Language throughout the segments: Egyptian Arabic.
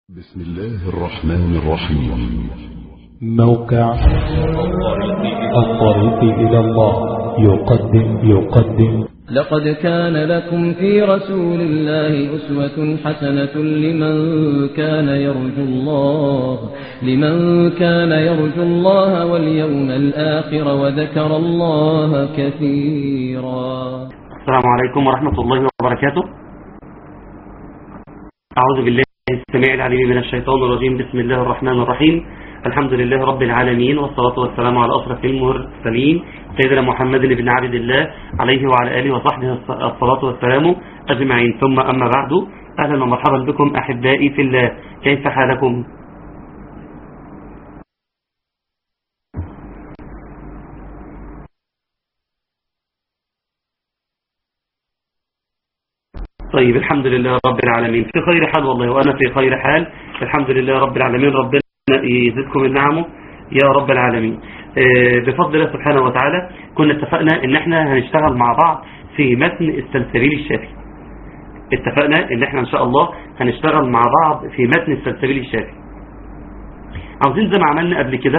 بسم الله الرحمن الرحيم موقع الطريق إلى الله يقدم يقدم لقد كان لكم في رسول الله أسوة حسنة لمن كان يرجو الله لمن كان يرجو الله واليوم الآخر وذكر الله كثيرا السلام عليكم ورحمة الله وبركاته أعوذ بالله السميع العليم من الشيطان الرجيم بسم الله الرحمن الرحيم الحمد لله رب العالمين والصلاة والسلام على أشرف المرسلين سيدنا محمد بن عبد الله عليه وعلى آله وصحبه الصلاة والسلام أجمعين ثم أما بعد أهلا ومرحبا بكم أحبائي في الله كيف حالكم طيب الحمد لله رب العالمين في خير حال والله وأنا في خير حال الحمد لله رب العالمين ربنا يزدكم من نعمه يا رب العالمين آه، بفضل الله سبحانه وتعالى كنا اتفقنا ان احنا هنشتغل مع بعض في متن السلسبيل الشافي اتفقنا ان احنا ان شاء الله هنشتغل مع بعض في متن السلسبيل الشافي عاوزين زي ما عملنا قبل كده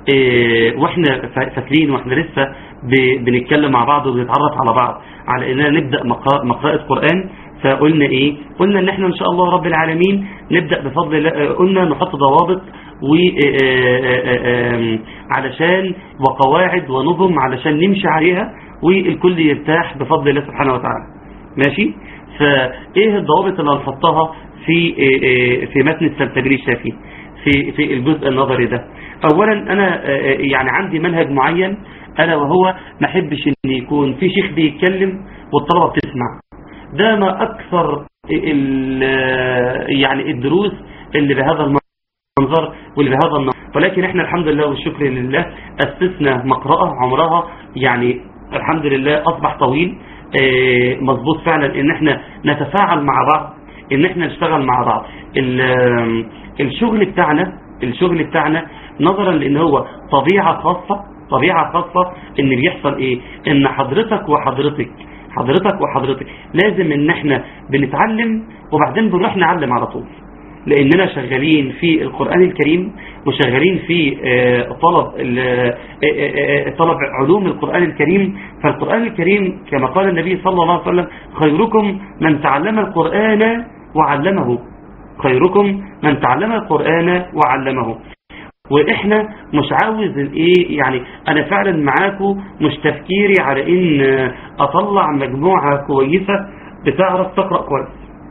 اه واحنا فاكرين واحنا لسه ب- بنتكلم مع بعض وبنتعرف على بعض على اننا نبدأ مقا- مقراءة قرآن فقلنا ايه قلنا ان احنا ان شاء الله رب العالمين نبدأ بفضل الله اه قلنا نحط ضوابط و اه اه اه علشان وقواعد ونظم علشان نمشي عليها والكل يرتاح بفضل الله سبحانه وتعالى ماشي فايه الضوابط اللي هنحطها في اه اه في متن السلسبيل الشافي في في الجزء النظري ده اولا انا آه، يعني عندي منهج معين الا وهو ما احبش ان يكون في شيخ بيتكلم والطلبه بتسمع ده ما اكثر ال- يعني الدروس اللي بهذا المنظر واللي بهذا النظر ولكن احنا الحمد لله والشكر لله اسسنا مقرأة عمرها يعني الحمد لله اصبح طويل آه، مظبوط فعلا ان احنا نتفاعل مع بعض ان احنا نشتغل مع بعض ال- الشغل بتاعنا الشغل بتاعنا نظرا لان هو طبيعة خاصة طبيعة خاصة ان بيحصل ايه ان حضرتك وحضرتك حضرتك وحضرتك لازم ان احنا بنتعلم وبعدين بنروح نعلم على طول لاننا شغالين في القرآن الكريم وشغالين في آه، طلب ال- آه، آه، آه، طلب علوم القرآن الكريم فالقرآن الكريم كما قال النبي صلى الله عليه وسلم خيركم من تعلم القرآن وعلمه خيركم من تعلم القرآن وعلمه واحنا مش عاوز ايه يعني انا فعلا معاكم مش تفكيري على ان اطلع مجموعة كويسة بتعرف تقرأ كويس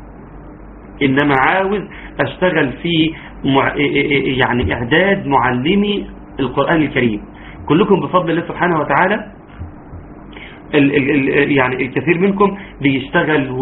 انما عاوز اشتغل في مع... يعني اعداد معلمي القرآن الكريم كلكم بفضل الله سبحانه وتعالى ال ال ال يعني الكثير منكم بيشتغل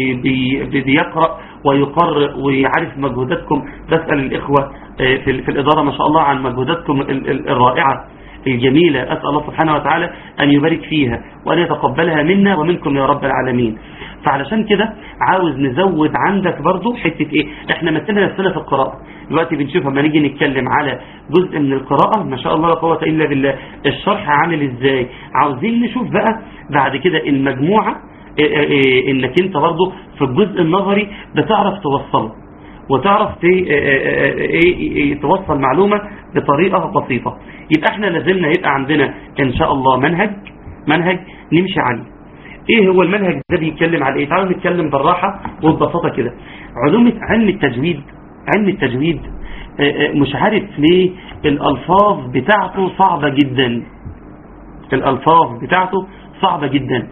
وبيقرأ ويقرأ ويعرف مجهوداتكم بسأل الإخوة آه، في, ال- في الإدارة ما شاء الله عن مجهوداتكم ال- ال- الرائعة الجميلة أسأل الله سبحانه وتعالى أن يبارك فيها وأن يتقبلها منا ومنكم يا رب العالمين فعلشان كده عاوز نزود عندك برضو حتة ايه احنا مثلنا نفسنا في القراءة دلوقتي بنشوف لما نيجي نتكلم على جزء من القراءة ما شاء الله لا قوة إلا بالله الشرح عامل ازاي عاوزين نشوف بقى بعد كده المجموعة إيه إيه انك انت برضو في الجزء النظري بتعرف توصله وتعرف ت- إيه إيه إيه توصل معلومة بطريقة بسيطة يبقى احنا لازلنا يبقى عندنا ان شاء الله منهج منهج نمشي عليه ايه هو المنهج ده بيتكلم على ايه تعالوا نتكلم بالراحة وببساطة كده علوم علم التجويد علم التجويد آه، آه، مش عارف ليه الالفاظ بتاعته صعبة جدا الالفاظ بتاعته صعبة جدا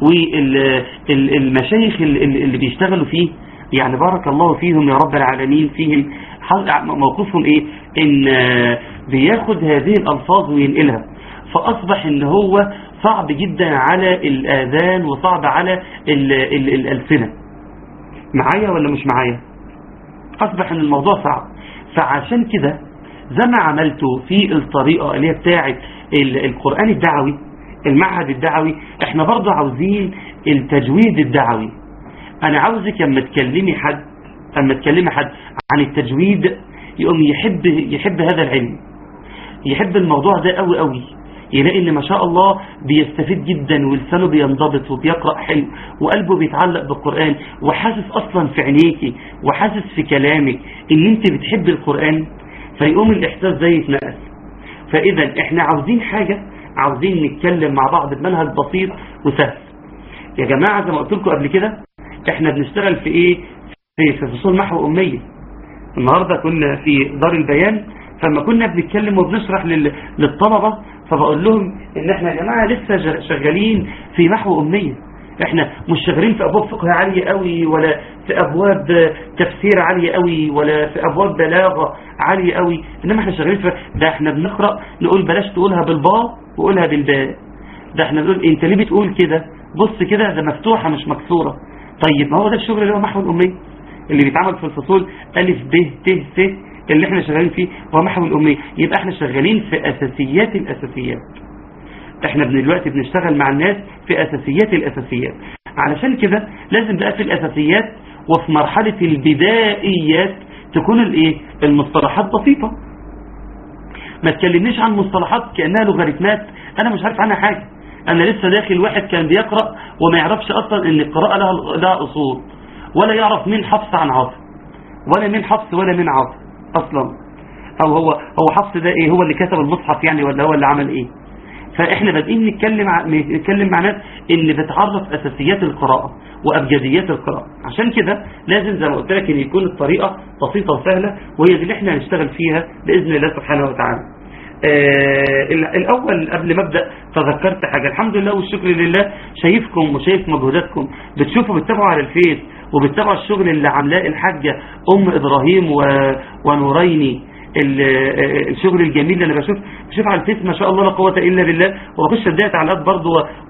والمشايخ اللي بيشتغلوا فيه يعني بارك الله فيهم يا رب العالمين فيهم حل- موقفهم ايه ان آه، بياخد هذه الالفاظ وينقلها فاصبح ان هو صعب جدا على الاذان وصعب على ال- ال- الالسنه معايا ولا مش معايا اصبح ان الموضوع صعب فعشان كده زي ما عملته في الطريقة اللي هي بتاعت ال- القرآن الدعوي المعهد الدعوي احنا برضو عاوزين التجويد الدعوي انا عاوزك لما تكلمي حد اما تكلمي حد عن التجويد يقوم يحب يحب هذا العلم يحب الموضوع ده قوي قوي يلاقي ان ما شاء الله بيستفيد جدا ولسانه بينضبط وبيقرأ حلو وقلبه بيتعلق بالقرآن وحاسس اصلا في عينيكي وحاسس في كلامك ان انت بتحب القرآن فيقوم الاحساس ده يتنقل فاذا احنا عاوزين حاجة عاوزين نتكلم مع بعض بمنهج بسيط وسهل يا جماعة زي ما قلت لكم قبل كده احنا بنشتغل في ايه في في فصول محو اميه النهاردة كنا في دار البيان فلما كنا بنتكلم وبنشرح لل- للطلبة فبقول لهم ان احنا يا جماعة لسه ج- شغالين في محو امية احنا مش شغالين في ابواب فقه عالية قوي ولا في ابواب تفسير عالية قوي ولا في ابواب بلاغة عالية قوي انما احنا شغالين في ده احنا بنقرأ نقول بلاش تقولها بالباء وقولها بالباء ده احنا بنقول انت ليه بتقول كده بص كده ده مفتوحة مش مكسورة طيب ما هو ده الشغل اللي هو محو الامية اللي بيتعمل في الفصول ألف ب ت س اللي احنا شغالين فيه هو محو الأمية يبقى احنا شغالين في أساسيات الأساسيات احنا دلوقتي بنشتغل مع الناس في أساسيات الأساسيات علشان كده لازم بقى في الأساسيات وفي مرحلة البدائيات تكون الايه المصطلحات بسيطة ما تكلمنيش عن مصطلحات كأنها لوغاريتمات انا مش عارف عنها حاجة انا لسه داخل واحد كان بيقرأ وما يعرفش اصلا ان القراءة لها, لها اصول ولا يعرف مين حفص عن عاصم ولا مين حفص ولا مين عاصم اصلا او هو هو حفص ده ايه هو اللي كتب المصحف يعني ولا هو اللي عمل ايه فاحنا بادئين نتكلم ع- نتكلم مع ناس اللي بتعرف اساسيات القراءه وابجديات القراءه عشان كده لازم زي ما قلت لك ان يكون الطريقه بسيطه وسهله وهي دي اللي احنا هنشتغل فيها باذن الله سبحانه وتعالى آه ال- الاول قبل ما ابدا تذكرت حاجه الحمد لله والشكر لله شايفكم وشايف مجهوداتكم بتشوفوا بتتابعوا على الفيس وبتتابعوا الشغل اللي عاملاه الحاجه ام ابراهيم و... ونوريني ال- آه، الشغل الجميل اللي انا بشوف بشوف على الفيس ما شاء الله لا قوه الا بالله وبخش اديها تعليقات برضه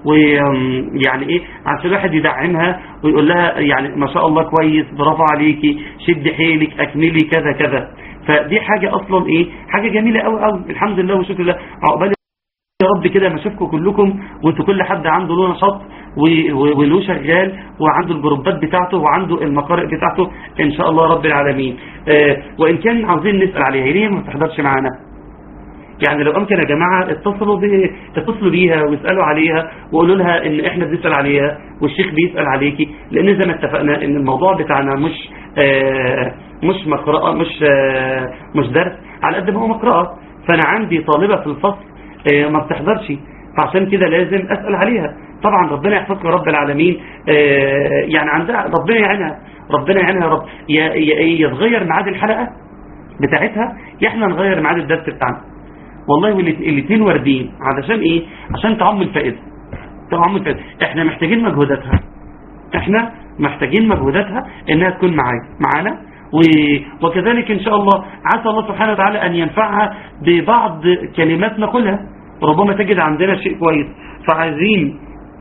ويعني ايه عشان الواحد يدعمها ويقول لها يعني ما شاء الله كويس برافو عليكي شد حيلك اكملي كذا كذا فدي حاجه اصلا ايه حاجه جميله قوي قوي الحمد لله وشكر لله عقبال يا رب كده ما اشوفكم كلكم وانتوا كل حد عنده له نشاط و- و- وله شغال وعنده الجروبات بتاعته وعنده المقارئ بتاعته ان شاء الله رب العالمين آه وان كان عاوزين نسال عليها ليه ما تحضرش معانا يعني لو امكن يا جماعه اتصلوا ب... اتصلوا بيها واسالوا عليها وقولوا لها ان احنا بنسال عليها والشيخ بيسال عليكي لان زي ما اتفقنا ان الموضوع بتاعنا مش آه مش مقرأة مش آه مش درس على قد ما هو مقرأة فانا عندي طالبة في الفصل آه ما بتحضرش فعشان كده لازم اسال عليها طبعا ربنا يحفظك يا رب العالمين آه يعني عندها ربنا يعينها ربنا يعينها يا رب يا يا يتغير ميعاد الحلقه بتاعتها يا احنا نغير ميعاد الدرس بتاعنا والله الاثنين واردين علشان ايه عشان تعم الفائده تعم الفائده احنا محتاجين مجهوداتها احنا محتاجين مجهوداتها انها تكون معايا معانا و- وكذلك ان شاء الله عسى الله سبحانه وتعالى ان ينفعها ببعض كلمات نقولها ربما تجد عندنا شيء كويس فعايزين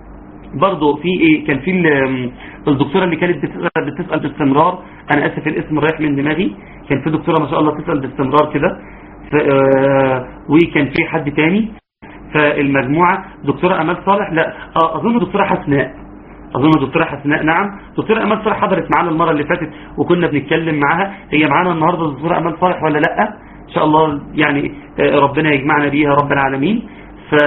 برضه في ايه كان في ال- الدكتوره اللي كانت بتسال بتسال باستمرار انا اسف الاسم رايح من دماغي كان في دكتوره ما شاء الله بتسال باستمرار كده ف- آه، وكان في حد تاني فالمجموعه دكتوره امال صالح لا آه، اظن دكتوره حسناء اظن دكتوره حسناء نعم دكتوره امال صالح حضرت معانا المره اللي فاتت وكنا بنتكلم معاها هي معانا النهارده دكتوره امال صالح ولا لا ان شاء الله يعني آه، ربنا يجمعنا بيها رب العالمين ف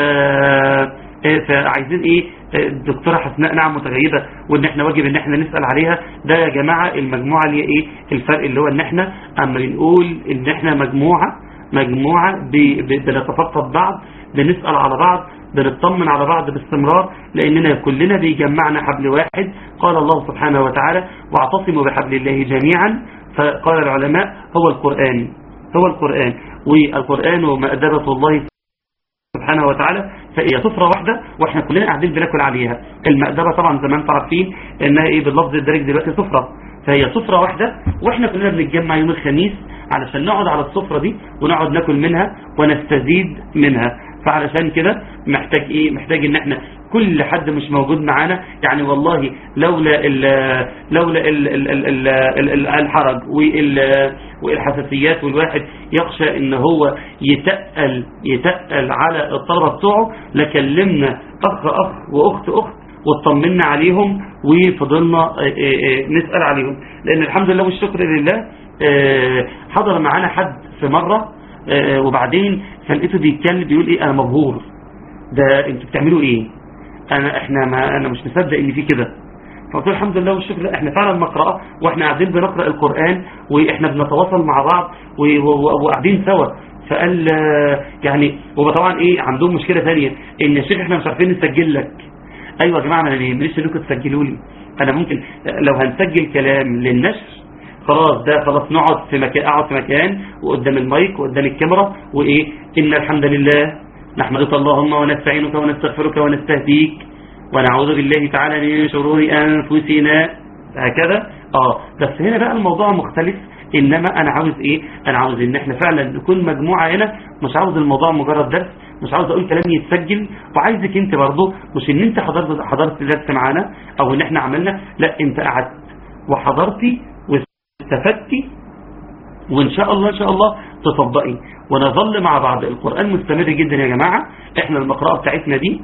آه، فعايزين ايه آه، الدكتوره حسناء نعم متغيبه وان احنا واجب ان احنا نسال عليها ده يا جماعه المجموعه اللي هي ايه الفرق اللي هو ان احنا اما بنقول ان احنا مجموعه مجموعه ب- ب- بنتفقد بعض بنسال على بعض بنطمن على بعض باستمرار لاننا كلنا بيجمعنا حبل واحد قال الله سبحانه وتعالى واعتصموا بحبل الله جميعا فقال العلماء هو القرآن هو القرآن والقرآن ومأدبة الله سبحانه وتعالى فهي سفرة واحدة واحنا كلنا قاعدين بناكل عليها المأدبة طبعا زي ما انتم عارفين انها ايه باللفظ الدارج دلوقتي سفرة فهي سفرة واحدة واحنا كلنا بنتجمع يوم الخميس علشان نقعد على السفرة دي ونقعد ناكل منها ونستزيد منها فعلشان كده محتاج ايه محتاج ان احنا كل حد مش موجود معانا يعني والله لولا ال لولا ال ال ال ال ال ال الحرج وال والحساسيات والواحد يخشى ان هو يتقل يتقل على الطلبة بتوعه لكلمنا اخ اخ واخت اخت واطمنا عليهم وفضلنا آه، آه، آه، نسأل عليهم لان الحمد لله والشكر لله آه، حضر معانا حد في مرة آه، وبعدين فلقيته بيتكلم بيقول ايه انا مبهور ده انتوا بتعملوا ايه انا احنا ما انا مش مصدق ان في كده فقلت له الحمد لله والشكر لله احنا فعلا مقرأة واحنا قاعدين بنقرأ القرآن واحنا بنتواصل مع بعض و- و- وقاعدين سوا فقال آه، يعني هو طبعا ايه عندهم مشكلة ثانية ان يا شيخ احنا مش عارفين نسجل لك ايوه يا جماعة ما انا ليش انكم تسجلوا لي انا ممكن لو هنسجل كلام للنشر خلاص ده خلاص نقعد في مكان اقعد في مكان وقدام المايك وقدام الكاميرا وايه ان الحمد لله نحمدك اللهم ونستعينك ونستغفرك ونستهديك ونعوذ بالله تعالى من شرور انفسنا هكذا اه بس هنا بقى الموضوع مختلف انما انا عاوز ايه انا عاوز ان احنا فعلا نكون مجموعة هنا مش عاوز الموضوع مجرد درس مش عاوز اقول كلام يتسجل وعايزك انت برضه مش ان انت حضرت حضرت درس معانا او ان احنا عملنا لا انت قعدت وحضرتي واستفدتي وان شاء الله ان شاء الله تطبقي ونظل مع بعض القرآن مستمر جدا يا جماعة احنا المقرأة بتاعتنا دي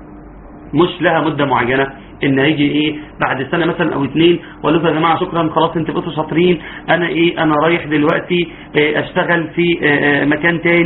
مش لها مدة معينة ان هيجي ايه بعد سنة مثلا او اتنين واقول لكم يا جماعة شكرا خلاص انت بقيتوا شاطرين انا ايه انا رايح دلوقتي اه اشتغل في اه اه مكان تاني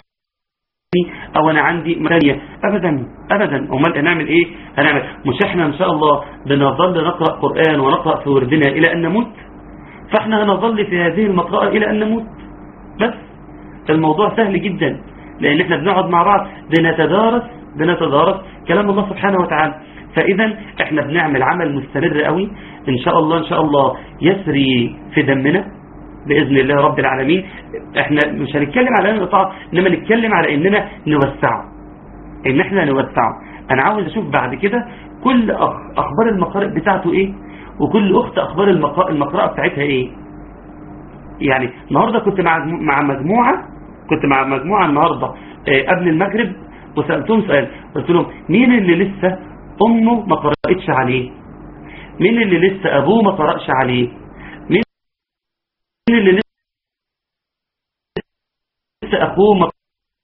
او انا عندي مكانية ابدا ابدا امال هنعمل ايه هنعمل مش احنا ان شاء الله بنظل نقرأ قرآن ونقرأ في وردنا الى ان نموت فاحنا هنظل في هذه المقرأة الى ان نموت بس الموضوع سهل جدا لان احنا بنقعد مع بعض بنتدارس بنتدارس كلام الله سبحانه وتعالى فاذا احنا بنعمل عمل مستمر قوي ان شاء الله ان شاء الله يسري في دمنا باذن الله رب العالمين احنا مش هنتكلم على القطاع انما نتكلم على اننا نوسعه ان احنا نوسعه انا عاوز اشوف بعد كده كل أخ اخبار المقارئ بتاعته ايه وكل اخت اخبار المقا- المقرأة بتاعتها ايه يعني النهاردة كنت مع مع مجموعة كنت مع مجموعة النهاردة آه، قبل المغرب وسألتهم سؤال قلت لهم مين اللي لسه أمه ما قرأتش عليه مين اللي لسه أبوه ما قرأش عليه مين اللي لسه أخوه ما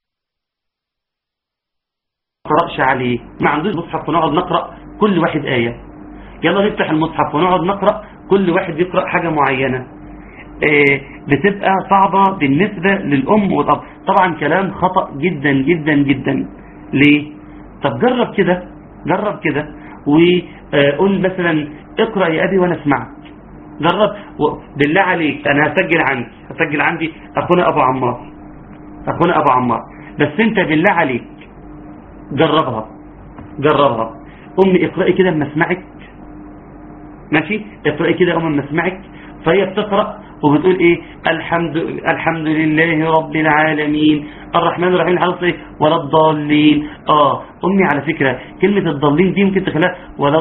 قرأش عليه ما عندوش مصحف ونقعد نقرأ كل واحد آية يلا نفتح المصحف ونقعد نقرأ كل واحد يقرأ حاجة معينة آه، بتبقى صعبة بالنسبة للأم والأب طبعا كلام خطأ جدا جدا جدا ليه طب جرب كده جرب كده وقول مثلا اقرأ يا أبي وأنا اسمعك جرب و- بالله عليك أنا هسجل عندي هسجل عندي أخونا أبو عمار أخونا أبو عمار بس أنت بالله عليك جربها جربها أمي اقرأي كده اما اسمعك ماشي اقرأي كده اما اسمعك فهي بتقرأ وبتقول ايه الحمد الحمد لله رب العالمين الرحمن الرحيم الحافظ ايه ولا الضالين اه امي على فكرة كلمة الضالين دي ممكن تخليها ولا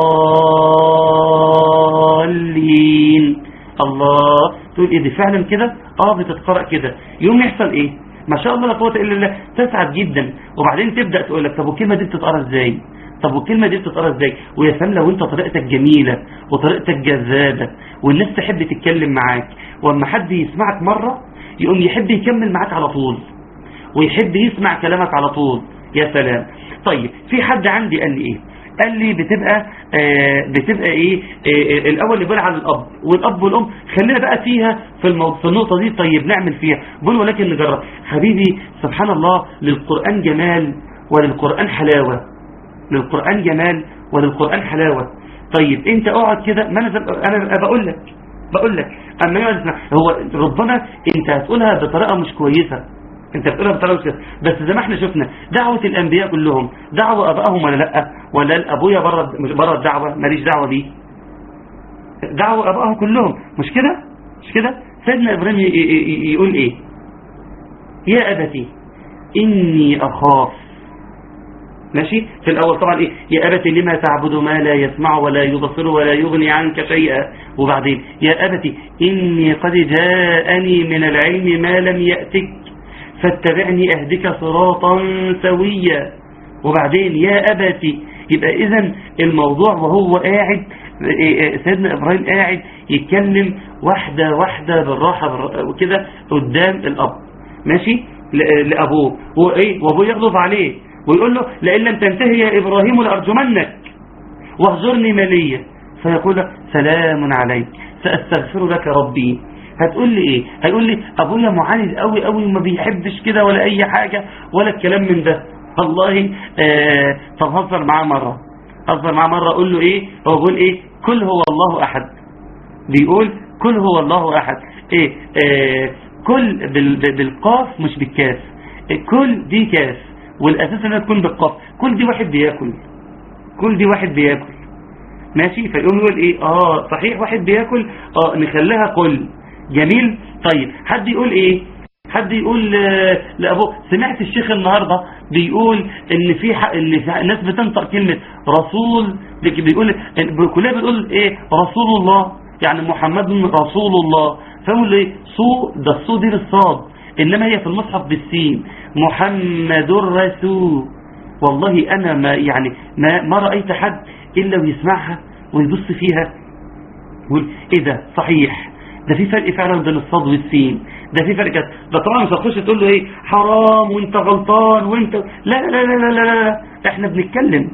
الضالين الله تقول ايه دي فعلا كده اه بتتقرأ كده يوم يحصل ايه ما شاء الله لا قوه الا بالله تسعد جدا وبعدين تبدا تقول لك طب والكلمه دي بتتقرا ازاي طب والكلمه دي بتتقرا ازاي ويا سلام لو انت طريقتك جميله وطريقتك جذابه والناس تحب تتكلم معاك واما حد يسمعك مره يقوم يحب يكمل معاك على طول ويحب يسمع كلامك على طول يا سلام طيب في حد عندي قال لي ايه قال لي بتبقى آه بتبقى ايه آه آه الاول اللي بيقول على الاب والاب والام خلينا بقى فيها في المو... في النقطه دي طيب نعمل فيها بقول ولكن نجرب حبيبي سبحان الله للقران جمال وللقران حلاوه للقران جمال وللقران حلاوه طيب انت اقعد كده ما انا انا بقول لك بقول لك اما يقعد يسمع هو ربما انت هتقولها بطريقه مش كويسه انت بتقولها بطريقه مش كويسه بس زي ما احنا شفنا دعوه الانبياء كلهم دعوه ابائهم ولا لا ولا الابويا بره بره الدعوه ماليش دعوه بيه دعوه ابائهم كلهم مش كده مش كده سيدنا ابراهيم ي- ي- ي- يقول ايه يا ابتي اني اخاف ماشي في الأول طبعا إيه يا أبت لما تعبد ما لا يسمع ولا يبصر ولا يغني عنك شيئا وبعدين يا أبت إني قد جاءني من العلم ما لم يأتك فاتبعني أهدك صراطا سويا وبعدين يا أبت يبقى إذا الموضوع وهو قاعد سيدنا إبراهيم قاعد يتكلم واحدة واحدة بالراحة بالر- وكده قدام الأب ماشي ل- لأبوه وإيه وأبوه يغضب عليه ويقول له لئن لم تنتهي يا إبراهيم لأرجمنك واهجرني مليا فيقول له سلام عليك سأستغفر لك ربي هتقول لي ايه هيقول لي ابويا معاند قوي قوي وما بيحبش كده ولا اي حاجة ولا الكلام من ده والله آه طب هزر معاه مرة هزر معاه مرة اقول له ايه هو بيقول ايه كل هو الله احد بيقول كل هو الله احد ايه آه كل بال- بال- بالقاف مش بالكاف كل دي كاف والاساس انها تكون بالقاف كل دي واحد بياكل كل دي واحد بياكل ماشي فيقوم يقول ايه اه صحيح واحد بياكل اه نخليها كل جميل طيب حد يقول ايه حد يقول آه، لابوه سمعت الشيخ النهارده بيقول ان في ح- ان في ناس بتنطق كلمه رسول بيك- بيقول كلها بتقول ايه رسول الله يعني محمد رسول الله فيقول ايه صو ده الصو دي بالصاد انما هي في المصحف بالسين محمد رسول والله انا ما يعني ما, ما رايت حد الا ويسمعها ويبص فيها يقول ايه ده صحيح ده في فرق فعلا بين الصاد والسين ده في فرق كده. ده طبعا مش هتخش تقول له ايه حرام وانت غلطان وانت لا لا لا لا لا لا, لا. احنا بنتكلم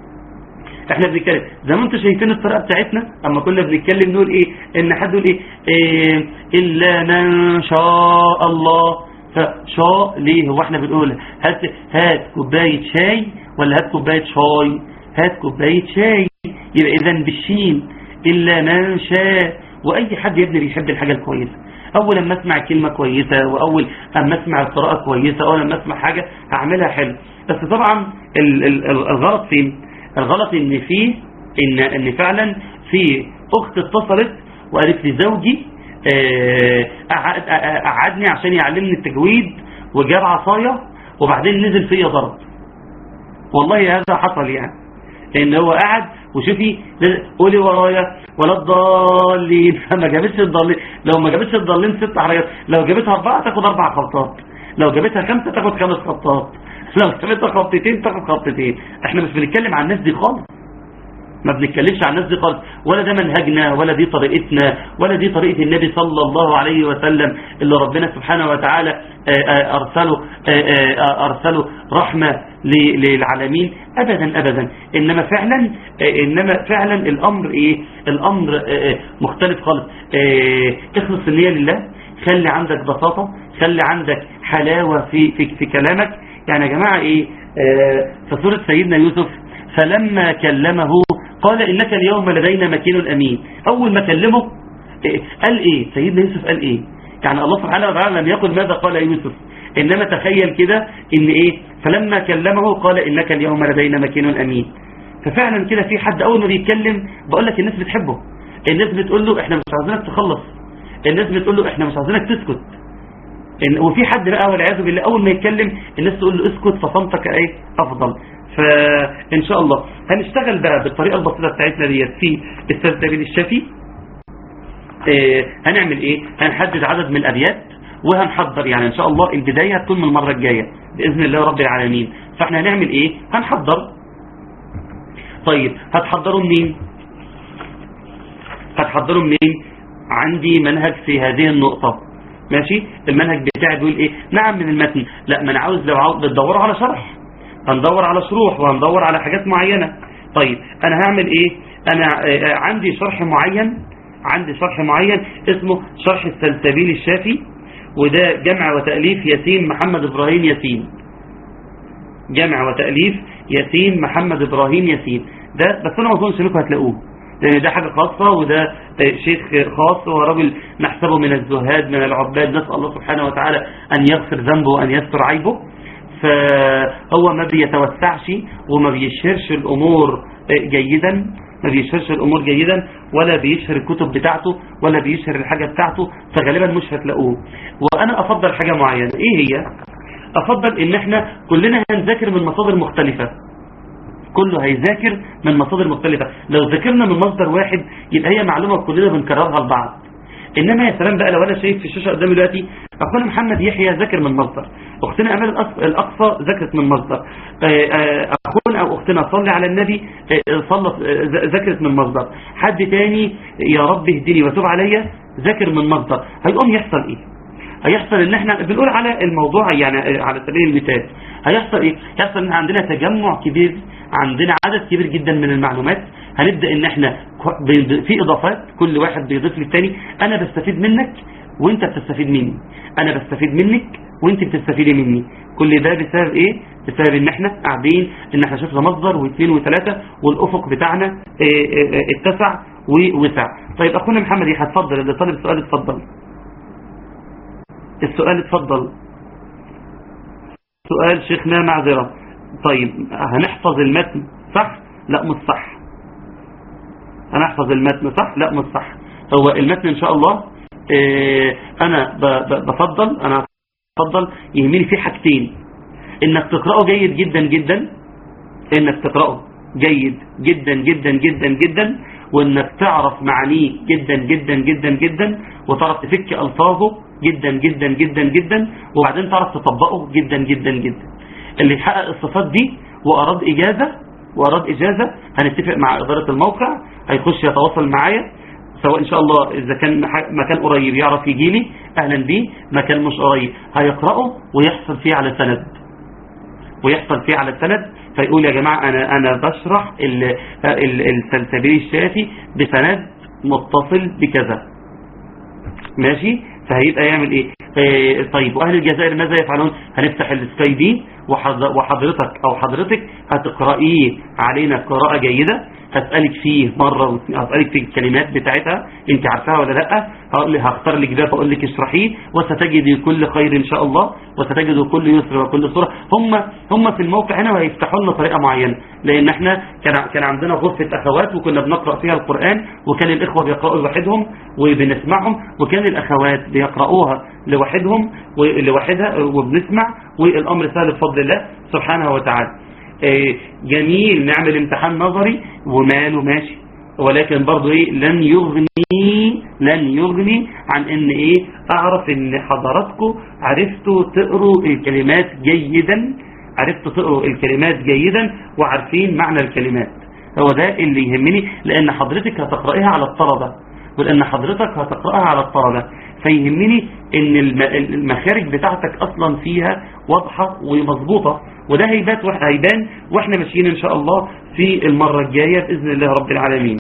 احنا بنتكلم زي ما انتم شايفين الطريقه بتاعتنا اما كنا بنتكلم نقول ايه ان حد يقول ايه, إيه الا من شاء الله فشاء ليه هو احنا بنقول هات هات كوبايه شاي ولا هات كوبايه شاي هات كوبايه شاي يبقى اذا بالشين الا من شاء واي حد يا ابني بيحب الحاجه الكويسه اول لما اسمع كلمه كويسه واول اما اسمع القراءه كويسه اول لما اسمع حاجه هعملها حلو بس طبعا ال- ال- ال- الغلط فين الغلط ان في ان ان فعلا في اخت اتصلت وقالت لي زوجي آه، قعد- قعدني عشان يعلمني التجويد وجاب عصايه وبعدين نزل فيا ضرب والله هذا حصل يعني لان هو قاعد وشوفي قولي ورايا ولا الضالين فما جابتش الضالين لو ما جابتش الضالين ست حركات لو جابتها اربعه تاخد اربع خبطات لو جابتها خمسه تاخد خمس خبطات لو جابتها خبطتين تاخد خبطتين احنا مش بنتكلم عن الناس دي خالص ما بنتكلمش عن الناس دي خالص ولا ده منهجنا ولا دي طريقتنا ولا دي طريقة النبي صلى الله عليه وسلم اللي ربنا سبحانه وتعالى آه، آه، أرسله آه، آه، أرسله رحمة ل- للعالمين أبدا أبدا إنما فعلا آه، إنما فعلا الأمر إيه الأمر آه، آه، مختلف خالص آه، اخلص النية لله خلي عندك بساطة خلي عندك حلاوة في في, في كلامك يعني يا جماعة إيه آه، في سورة سيدنا يوسف فلما كلمه قال إنك اليوم لدينا مكين أمين أول ما كلمه إيه، قال إيه سيدنا يوسف قال إيه يعني الله سبحانه وتعالى لم يقل ماذا قال يوسف إنما تخيل كده إن إيه فلما كلمه قال إنك اليوم لدينا مكين أمين ففعلا كده في حد أول ما بيتكلم بقول لك الناس بتحبه الناس بتقول له إحنا مش عاوزينك تخلص الناس بتقول له إحنا مش عاوزينك تسكت إن وفي حد بقى والعياذ بالله اول ما يتكلم الناس تقول له اسكت فصمتك ايه افضل فان شاء الله هنشتغل بقى بالطريقه البسيطه بتاعتنا ديت في السلسبيل الشفي آه، هنعمل ايه هنحدد عدد من الابيات وهنحضر يعني ان شاء الله البدايه هتكون من المره الجايه باذن الله رب العالمين فاحنا هنعمل ايه هنحضر طيب هتحضروا منين هتحضروا منين عندي منهج في هذه النقطة ماشي المنهج بتاعي بيقول ايه نعم من المتن لا ما انا عاوز لو عاوز بتدوروا على شرح هندور على شروح وهندور على حاجات معينة طيب انا هعمل ايه انا آه، عندي شرح معين عندي شرح معين اسمه شرح السلسبيل الشافي وده جمع وتأليف ياسين محمد ابراهيم ياسين جمع وتأليف ياسين محمد إبراهيم ياسين ده بس أنا ما أظنش إنكم هتلاقوه لأن ده حاجة خاصة وده آه، شيخ خاص ورجل نحسبه من الزهاد من العباد نسأل الله سبحانه وتعالى أن يغفر ذنبه وأن يستر عيبه فهو ما بيتوسعش وما بيشهرش الأمور آه، جيدا ما بيشهرش الأمور جيدا ولا بيشهر الكتب بتاعته ولا بيشهر الحاجة بتاعته فغالبا مش هتلاقوه وأنا أفضل حاجة معينة إيه هي؟ افضل ان احنا كلنا هنذاكر من مصادر مختلفة كله هيذاكر من مصادر مختلفة لو ذاكرنا من مصدر واحد يبقى هي معلومة كلنا بنكررها لبعض انما يا سلام بقى لو انا شايف في الشاشة قدامي دلوقتي اخونا محمد يحيى ذاكر من مصدر اختنا امال الأص- الاقصى ذاكرت من مصدر آه، آه، اخونا او اختنا صلي على النبي آه، صلت آه، ذ- ذاكرت من مصدر حد تاني يا رب اهدني وتوب عليا ذاكر من مصدر هيقوم يحصل ايه هيحصل ان احنا بنقول على الموضوع يعني على سبيل المثال هيحصل ايه هيحصل ان عندنا تجمع كبير عندنا عدد كبير جدا من المعلومات هنبدأ ان احنا كو- بيض- في اضافات كل واحد بيضيف للتاني انا بستفيد منك وانت بتستفيد مني انا بستفيد منك وانت بتستفيدي مني كل ده بسبب ايه بسبب ان احنا قاعدين ان احنا شفنا مصدر واثنين وثلاثة والافق بتاعنا اه اه اه اتسع ووسع طيب اخونا محمد ايه هتفضل اللي طالب السؤال اتفضل السؤال اتفضل سؤال شيخنا معذرة طيب هنحفظ المتن صح لا مش صح هنحفظ المتن صح لا مش صح هو المتن ان شاء الله اه انا بفضل انا بفضل يهمني فيه حاجتين انك تقرأه جيد جدا جدا انك تقرأه جيد جدا جدا جدا جدا وانك تعرف معانيه جدا جدا جدا جدا وتعرف تفك الفاظه جدا جدا جدا جدا وبعدين تعرف تطبقه جدا جدا جدا اللي يحقق الصفات دي واراد اجازة واراد اجازة هنتفق مع ادارة الموقع هيخش يتواصل معايا سواء ان شاء الله اذا كان مكان قريب يعرف يجي لي اهلا بيه مكان مش قريب هيقرأه ويحصل فيه على سند ويحصل فيه على سند فيقول يا جماعة انا انا بشرح السلسبيل الشافي بسند متصل بكذا ماشي فهيبقى يعمل ايه آه طيب واهل الجزائر ماذا يفعلون هنفتح السكاي بي وحضرتك او حضرتك هتقرأيه علينا قراءة جيدة هسألك فيه مرة هسألك في الكلمات بتاعتها انت عارفاها ولا لا هقول هختار لك ده فاقول لك اشرحيه وستجد كل خير ان شاء الله وستجد كل يسر وكل صورة هم هم في الموقع هنا وهيفتحوا لنا طريقة معينة لان احنا كان كان عندنا غرفة اخوات وكنا بنقرأ فيها القرآن وكان الاخوة بيقرأوا لوحدهم وبنسمعهم وكان الاخوات بيقرأوها لوحدهم ولوحدها وبنسمع والامر سهل بفضل الله سبحانه وتعالى جميل نعمل امتحان نظري وماله ماشي ولكن برضو ايه لن يغني لن يغني عن ان ايه اعرف ان حضراتكم عرفتوا تقروا الكلمات جيدا عرفتوا تقروا الكلمات جيدا وعارفين معنى الكلمات هو ده اللي يهمني لان حضرتك هتقرأيها على الطلبة ولان حضرتك هتقرأها على الطلبة فيهمني ان المخارج بتاعتك اصلا فيها واضحة ومظبوطة وده هيبات واحنا هيبان واحنا ماشيين ان شاء الله في المرة الجاية بإذن الله رب العالمين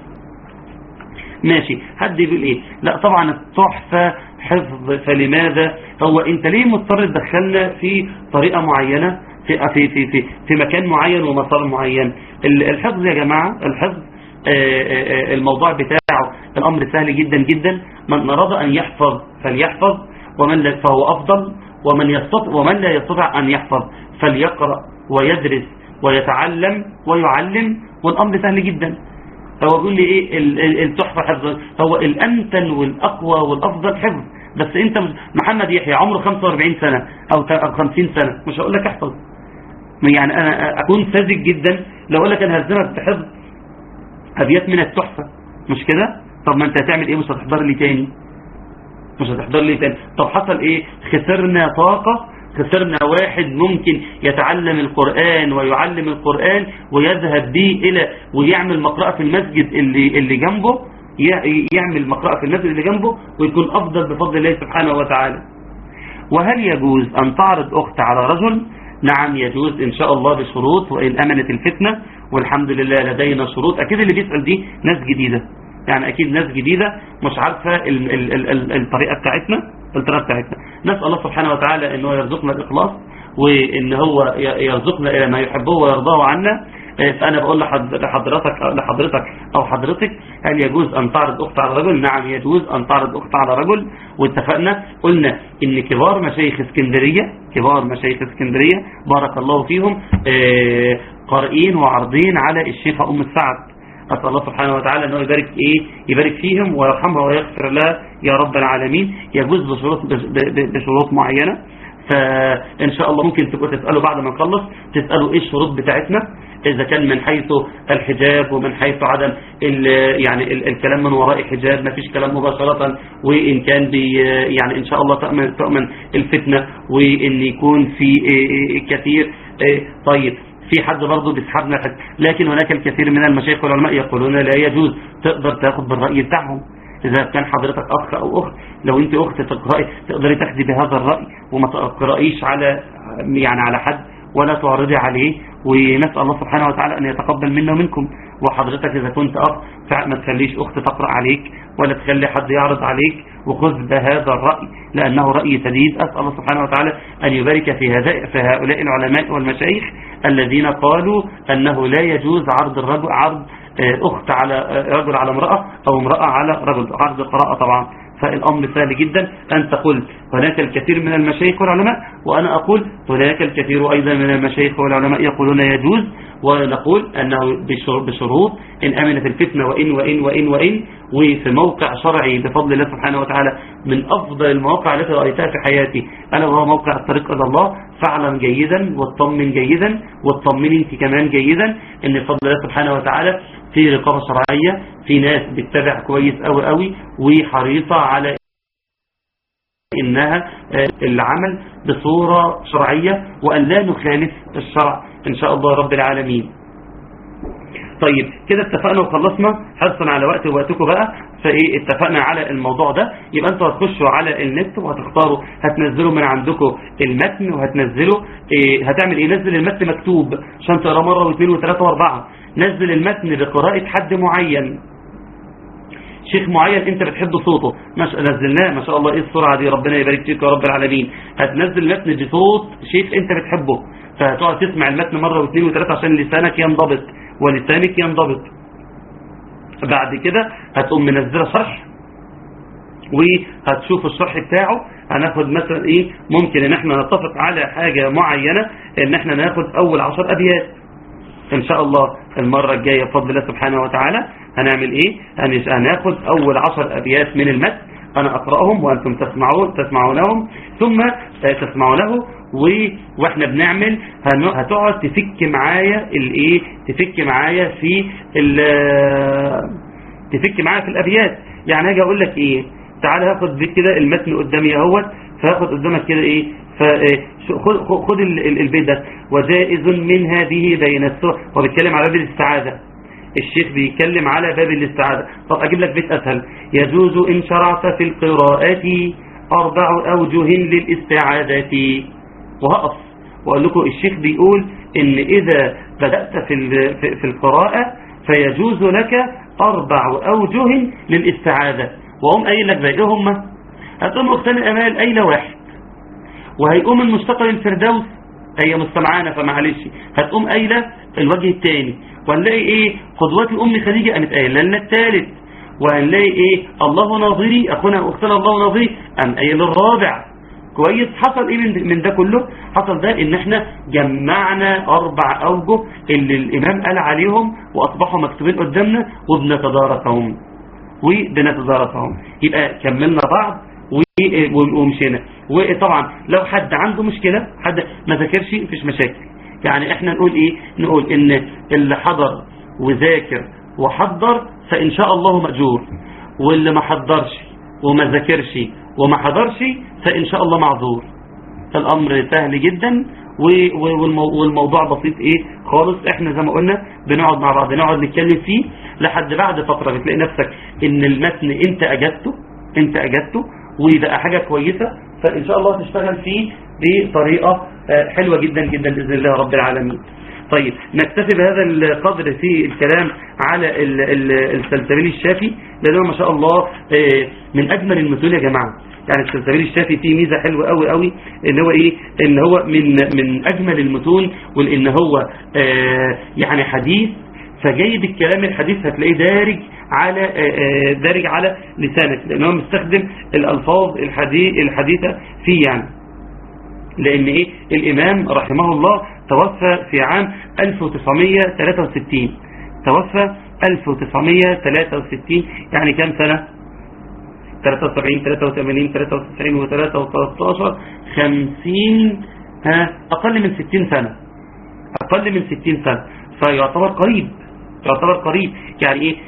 ماشي حد يقول ايه لا طبعا التحفة حفظ فلماذا هو انت ليه مضطر تدخلنا في طريقة معينة في, في, في, في, في مكان معين ومسار معين الحفظ يا جماعة الحفظ الموضوع بتاعه الامر سهل جدا جدا من اراد ان يحفظ فليحفظ ومن لا فهو افضل ومن يستطيع ومن لا يستطيع ان يحفظ فليقرأ ويدرس ويتعلم ويعلم والامر سهل جدا هو بيقول لي ايه التحفة حفظ هو الامتن والاقوى والافضل حفظ بس انت محمد يحيى عمره 45 سنة او 50 سنة مش هقول لك احفظ يعني انا اكون ساذج جدا لو اقول لك انا هزمك بحفظ ابيات من التحفة مش كده طب ما انت هتعمل ايه مش هتحضر لي تاني مش هتحضر لي تاني طب حصل ايه خسرنا طاقة خسرنا واحد ممكن يتعلم القرآن ويعلم القرآن ويذهب به إلى ويعمل مقرأة في المسجد اللي, اللي جنبه يعمل مقرأة في المسجد اللي جنبه ويكون أفضل بفضل الله سبحانه وتعالى وهل يجوز أن تعرض أخت على رجل نعم يجوز إن شاء الله بشروط وإن أمنت الفتنة والحمد لله لدينا شروط أكيد اللي بيسأل دي ناس جديدة يعني أكيد ناس جديدة مش عارفة ال ال ال ال الطريقة بتاعتنا الطريقة بتاعتنا نسأل الله سبحانه وتعالى أنه يرزقنا الإخلاص وأن هو يرزقنا إلى ما يحبه ويرضاه عنا فأنا بقول لحضرتك لحضرتك أو حضرتك هل يجوز أن تعرض أخت على رجل نعم يجوز أن تعرض أخت على رجل واتفقنا قلنا إن كبار مشايخ اسكندرية كبار مشايخ اسكندرية بارك الله فيهم قارئين وعارضين على الشيخة أم السعد أسأل الله سبحانه وتعالى أنه يبارك إيه يبارك فيهم ويرحمها ويغفر لها يا رب العالمين يجوز بشروط, بشروط معينة فإن شاء الله ممكن تبقوا تسألوا بعد ما نخلص تسألوا إيه الشروط بتاعتنا إذا كان من حيث الحجاب ومن حيث عدم ال يعني ال الكلام من وراء حجاب ما فيش كلام مباشرة وإن كان بي يعني إن شاء الله تؤمن, تؤمن الفتنة وإن يكون في كثير طيب في حد برضه بيسحبنا حد لكن هناك الكثير من المشايخ والعلماء يقولون لا يجوز تقدر تاخد بالرأي بتاعهم إذا كان حضرتك أخ أو أخت لو أنت أخت تقرأي تقدري تاخدي بهذا الرأي وما تقرأيش على يعني على حد ولا تعرضي عليه ونسأل الله سبحانه وتعالى أن يتقبل منا ومنكم وحضرتك إذا كنت أخ فما تخليش أخت تقرأ عليك ولا تخلي حد يعرض عليك وخذ بهذا الرأي لأنه رأي سديد أسأل الله سبحانه وتعالى أن يبارك في, هذا في هؤلاء العلماء والمشايخ الذين قالوا أنه لا يجوز عرض الرجل عرض أخت على رجل على امرأة أو امرأة على رجل عرض القراءة طبعا فالأمر سهل جدا أن تقول هناك الكثير من المشايخ والعلماء وأنا أقول هناك الكثير أيضا من المشايخ والعلماء يقولون يجوز ونقول أنه بشروط إن أمنت الفتنة وإن وإن وإن وإن وفي موقع شرعي بفضل الله سبحانه وتعالى من أفضل المواقع التي رأيتها في حياتي أنا وهو موقع الطريق إلى الله فاعلم جيدا واطمن جيدا واطمني انت كمان جيدا ان بفضل الله سبحانه وتعالى في رقابة شرعية في ناس بتتابع كويس قوي قوي وحريصة على انها العمل بصورة شرعية وان لا نخالف الشرع ان شاء الله رب العالمين طيب كده اتفقنا وخلصنا حرصا على وقت وقتكم بقى فايه اتفقنا على الموضوع ده يبقى انتوا هتخشوا على النت وهتختاروا هتنزلوا من عندكم المتن وهتنزلوا ايه هتعمل ايه نزل المتن مكتوب عشان تقرا مره واثنين وثلاثه واربعه نزل المتن بقراءه حد معين شيخ معين انت بتحب صوته مش نزلناه ما شاء الله ايه السرعه دي ربنا يبارك فيك يا رب العالمين هتنزل المتن بصوت شيخ انت بتحبه فهتقعد تسمع المتن مره واثنين وثلاثه عشان لسانك ينضبط ولسانك ينضبط بعد كده هتقوم منزله شرح وهتشوف الشرح بتاعه هناخد مثلا ايه ممكن ان احنا نتفق على حاجة معينة ان احنا ناخد اول عشر ابيات ان شاء الله المرة الجاية بفضل الله سبحانه وتعالى هنعمل ايه هناخد اول عشر ابيات من المتن انا اقرأهم وانتم تسمعون تسمعونهم ثم تسمعونه واحنا بنعمل هتقعد تفك معايا الايه تفك معايا في تفك معايا في الابيات يعني هاجي اقول لك ايه تعال هاخد كده المتن قدامي اهوت فهاخد قدامك كده ايه خد خد البيت ده وجائز من هذه بين السور هو بيتكلم على باب الاستعاذه الشيخ بيتكلم على باب الاستعاذه طب اجيب لك بيت اسهل يجوز ان شرعت في القراءه اربع اوجه للاستعاذه وهقف واقول لكم الشيخ بيقول ان اذا بدات في في القراءه فيجوز لك اربع اوجه للاستعاذه وهم قايل لك بقى ايه هم هتقوم اختان الامال قايله واحد وهيقوم المشتقه للفردوس هي مستمعانا فمعلش هتقوم قايله الوجه الثاني وهنلاقي ايه قدوتي ام خديجه قامت قايله لنا الثالث وهنلاقي ايه الله ناظري اخونا واختنا الله ناظري قام قايل الرابع كويس حصل ايه من ده كله حصل ده ان احنا جمعنا اربع اوجه اللي الامام قال عليهم واصبحوا مكتوبين قدامنا وبنتدارسهم وبنتدارسهم يبقى كملنا بعض ومشينا وطبعا لو حد عنده مشكلة حد ما ذاكرش مفيش مشاكل يعني احنا نقول ايه نقول ان اللي حضر وذاكر وحضر فان شاء الله مأجور واللي ما حضرش وما ذاكرش وما حضرش فان شاء الله معذور الامر سهل جدا والموضوع بسيط ايه خالص احنا زي ما قلنا بنقعد مع بعض نقعد نتكلم فيه لحد بعد فترة بتلاقي نفسك ان المتن انت اجدته انت اجدته ويبقى حاجة كويسة فان شاء الله تشتغل فيه بطريقة حلوة جدا جدا بإذن الله رب العالمين طيب نكتفي بهذا القدر في الكلام على السلسبيل الشافي لأنه ما شاء الله من أجمل المتون يا جماعة يعني السلسبيل الشافي فيه ميزة حلوة قوي قوي ان هو ايه ان هو من من اجمل المتون وان هو يعني حديث فجايب الكلام الحديث هتلاقيه دارج على دارج على لسانك لانه مستخدم الالفاظ الحديثة فيه يعني لان ايه الامام رحمه الله توفى في عام 1963 توفى 1963 يعني كام سنة 73 83 93 و 3 و13 50 ها اقل من 60 سنة اقل من 60 سنة فيعتبر قريب يعتبر قريب يعني ايه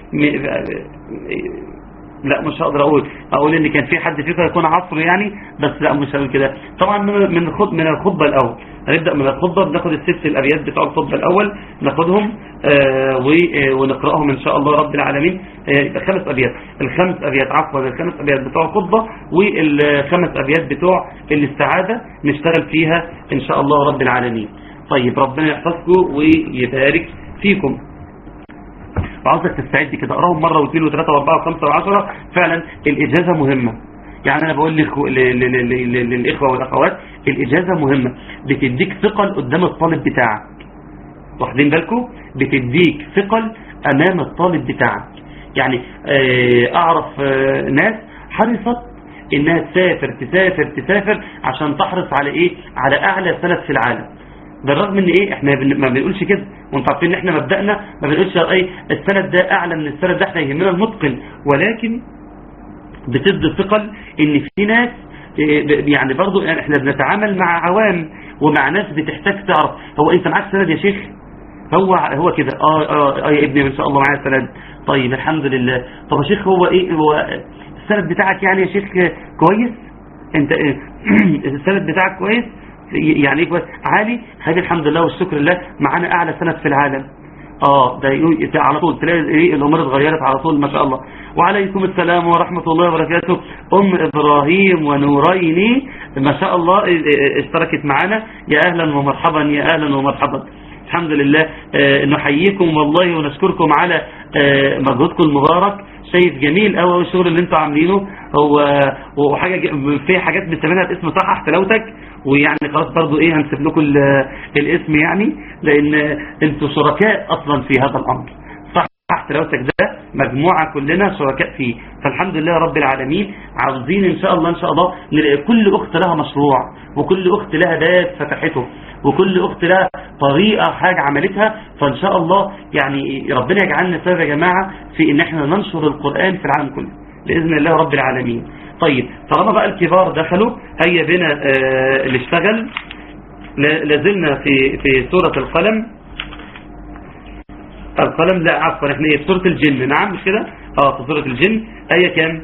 لا مش هقدر اقول اقول ان كان في حد فيكم يكون عصر يعني بس لا مش هقول كده طبعا من خد من الخطبه الاول هنبدا من الخطبه بناخد الست الابيات بتوع الخطبه الاول ناخدهم آه ونقراهم ان شاء الله رب العالمين آه خمس ابيات الخمس ابيات عفوا الخمس ابيات بتوع الخطبه والخمس ابيات بتوع الاستعاذه نشتغل فيها ان شاء الله رب العالمين طيب ربنا يحفظكم ويبارك فيكم وعاوزك تستعد كده اقراهم مره واثنين وثلاثه واربعه وخمسه وعشره فعلا الاجازه مهمه يعني انا بقول للإخو- ل- ل- ل- ل- للاخوه والاخوات الاجازه مهمه بتديك ثقل قدام الطالب بتاعك واخدين بالكم بتديك ثقل امام الطالب بتاعك يعني آه، اعرف آه، ناس حرصت انها تسافر تسافر تسافر عشان تحرص على ايه على اعلى سند في العالم بالرغم من ايه احنا بن- ما بنقولش كده وانتوا عارفين ان احنا مبدأنا ما بنقولش اي السند ده اعلى من السند ده احنا يهمنا المتقن ولكن بتدي ثقل ان في ناس إيه، يعني برضو يعني احنا بنتعامل مع عوام ومع ناس بتحتاج تعرف هو انت معاك سند يا شيخ هو هو كده اه اه اه يا ابني ان شاء الله معايا سند طيب الحمد لله طب يا شيخ هو ايه هو السند بتاعك يعني يا شيخ كويس انت إيه؟ السند بتاعك كويس يعني ايه كويس عالي هذه الحمد لله والشكر لله معانا اعلى سند في العالم اه ده يقول- على طول تلاقي ايه الامور اتغيرت على طول ما شاء الله وعليكم السلام ورحمة الله وبركاته ام ابراهيم ونورين ما شاء الله اه، اه، اشتركت معنا يا اهلا ومرحبا يا اهلا ومرحبا الحمد لله اه، نحييكم والله ونشكركم على اه، مجهودكم المبارك شايف جميل قوي الشغل اللي انتوا عاملينه هو وحاجه ج- في حاجات بنسميها باسم صحح تلاوتك ويعني خلاص برضو ايه هنسيب لكم ال- الاسم يعني لان انتوا شركاء اصلا في هذا الامر صحح تلاوتك ده مجموعة كلنا شركاء فيه فالحمد لله رب العالمين عاوزين ان شاء الله ان شاء الله نلاقي كل اخت لها مشروع وكل اخت لها باب فتحته وكل اخت لها طريقة حاجة عملتها فان شاء الله يعني ربنا يجعلنا سبب يا جماعة في ان احنا ننشر القرآن في العالم كله بإذن الله رب العالمين طيب طالما بقى الكبار دخلوا هيا بنا آه، اللي اشتغل لا- لازلنا في في سورة القلم القلم لا عفوا احنا في سورة الجن نعم مش كده اه في سورة الجن آية كام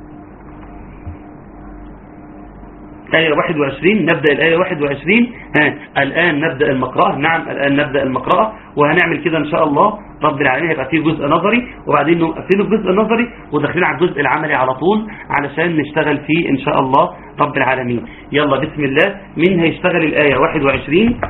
آية 21 نبدأ الآية 21 ها الآن نبدأ المقرأة نعم الآن نبدأ المقرأة وهنعمل كده إن شاء الله رب العالمين هيبقى فيه جزء نظري وبعدين نقفله الجزء النظري وداخلين على الجزء العملي على طول علشان نشتغل فيه إن شاء الله رب العالمين يلا بسم الله مين هيشتغل الآية 21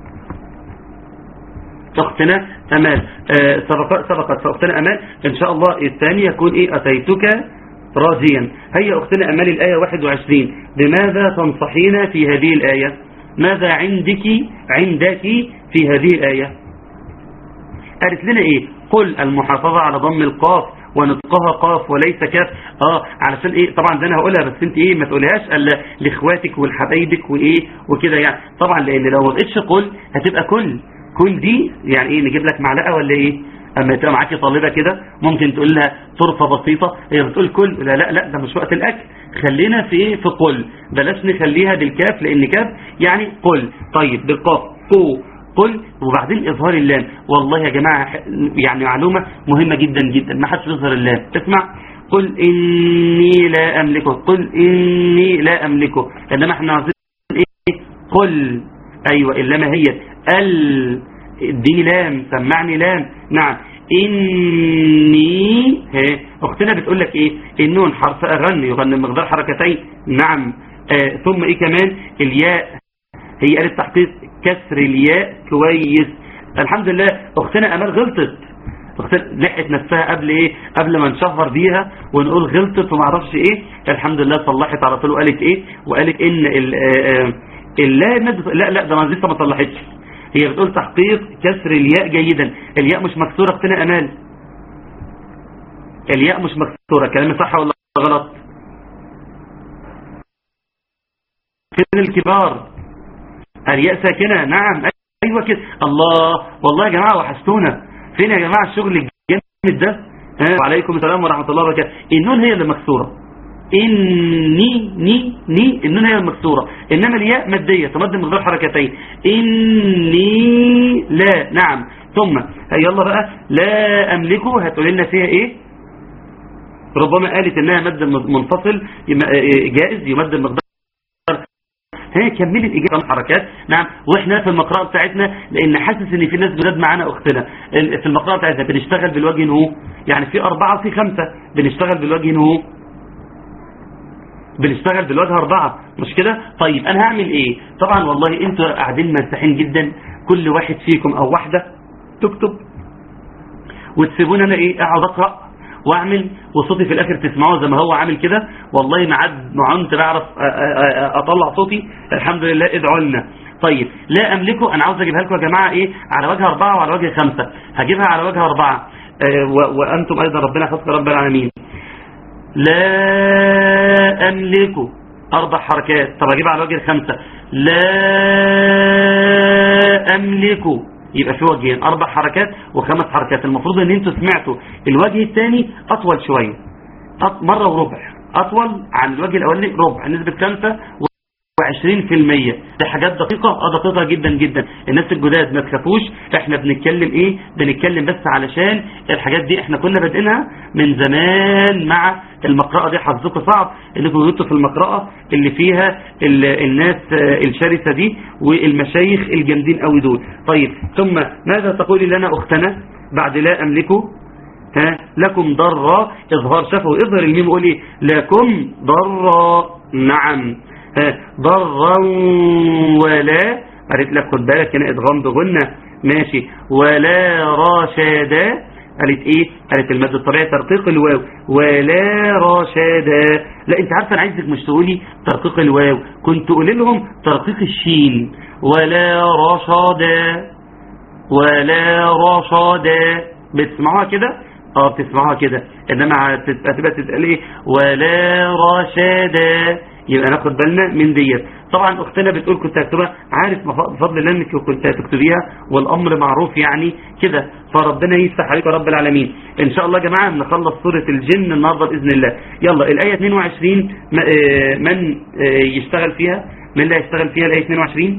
أختنا أمال آه، سبق سبقت فأختنا أمال إن شاء الله الثاني يكون إيه أتيتك راجيا هيا أختنا أمال الآية 21 بماذا تنصحين في هذه الآية ماذا عندك عندك في هذه الآية قالت لنا إيه قل المحافظة على ضم القاف ونطقها قاف وليس كاف اه علشان ايه طبعا ده انا هقولها بس انت ايه ما تقولهاش الا لاخواتك ولحبايبك وايه وكده يعني طبعا لان لو ما بقتش قل هتبقى كل كل دي يعني ايه نجيب لك معلقه ولا ايه اما تبقى معاكي طالبه كده ممكن تقول لها طرفه بسيطه هي بتقول كل لا لا لا ده مش وقت الاكل خلينا في ايه في قل بلاش نخليها بالكاف لان كاف يعني قل طيب بالقاف قو قل وبعدين اظهار اللام والله يا جماعه يعني معلومه مهمه جدا جدا ما حدش يظهر اللام اسمع قل اني لا املكه قل اني لا املكه انما احنا عايزين ايه قل ايوه اللام هي ال اديني لام سمعني لام نعم اني ها اختنا بتقول لك ايه النون حرف اغني يغني مقدار حركتين نعم آه ثم ايه كمان الياء هي قالت تحقيق كسر الياء كويس الحمد لله اختنا امال غلطت اختنا لحقت نفسها قبل ايه قبل ما نشهر بيها ونقول غلطت وما اعرفش ايه الحمد لله صلحت على طول وقالت ايه وقالت ان ال آه، آه، اللا لا لا ده ما لسه ما صلحتش هي بتقول تحقيق كسر الياء جيدا الياء مش مكسوره اختنا امال الياء مش مكسوره كلامي صح ولا غلط فين الكبار الياء ساكنه نعم ايوه كده الله والله يا جماعه وحشتونا فين يا جماعه الشغل الجامد ده ها وعليكم السلام ورحمه الله وبركاته النون هي اللي مكسوره إني ني ني النون هي المكسورة إنما الياء مادية تمد مقدار حركتين إني لا نعم ثم يلا بقى لا أملكه هتقول لنا فيها إيه ربما قالت إنها مد منفصل يم- جائز يمد المقدار هي كملي الإجابة حركات نعم وإحنا في المقرأة بتاعتنا لأن حاسس إن في ناس جداد معانا أختنا ال- في المقرأة بتاعتنا بنشتغل بالوجه هو يعني في أربعة وفي خمسة بنشتغل بالوجه هو بنشتغل بالوجه أربعة مش كده طيب أنا هعمل إيه طبعا والله أنتوا قاعدين مرتاحين جدا كل واحد فيكم أو واحدة تكتب وتسيبوني أنا إيه أقعد أقرأ واعمل وصوتي في الاخر تسمعوه زي ما هو عامل كده والله ما عاد ما عنت بعرف اطلع صوتي الحمد لله ادعوا لنا طيب لا املكه انا عاوز اجيبها لكم يا جماعه ايه على وجه اربعه وعلى وجه خمسه هجيبها على وجه اربعه آه و- وانتم ايضا ربنا يحفظكم رب العالمين لا املك اربع حركات طب اجيبها على وجه الخمسه لا املك يبقى في وجهين اربع حركات وخمس حركات المفروض ان انتوا سمعتوا الوجه الثاني اطول شويه أط- مره وربع اطول عن الوجه الاولاني ربع نسبه خمسة و20% دي حاجات دقيقة اه دقيقة جدا جدا الناس الجداد ما تخافوش احنا بنتكلم ايه بنتكلم بس علشان الحاجات دي احنا كنا بادئينها من زمان مع المقرأة دي حظكم صعب انكم جبتوا في المقرأة اللي فيها ال- الناس آه، الشرسة دي والمشايخ الجامدين قوي دول طيب ثم ماذا تقولي لنا اختنا بعد لا املكه ها لكم ضرا اظهار شفوي اظهر الميم قولي لكم ضرا نعم ها ضرا ولا قالت لك خد بالك هنا ادغام بغنة ماشي ولا رشادا قالت ايه قالت المد الطبيعي ترقيق الواو ولا رشادا لا انت عارفه انا عايزك مش تقولي ترقيق الواو كنت تقولي لهم ترقيق الشين ولا رشادا ولا رشادا بتسمعوها كده اه بتسمعوها كده انما هتبقى هتبقى تتقال ايه ولا رشادا يبقى ناخد بالنا من ديت طبعا اختنا بتقول كنت هكتبها عارف بف- بفضل الله انك كنت هتكتبيها والامر معروف يعني كده فربنا يفتح عليك يا رب العالمين ان شاء الله يا جماعه نخلص سوره الجن النهارده باذن الله يلا الايه 22 م- آه، من آه، يشتغل فيها من اللي هيشتغل فيها الايه 22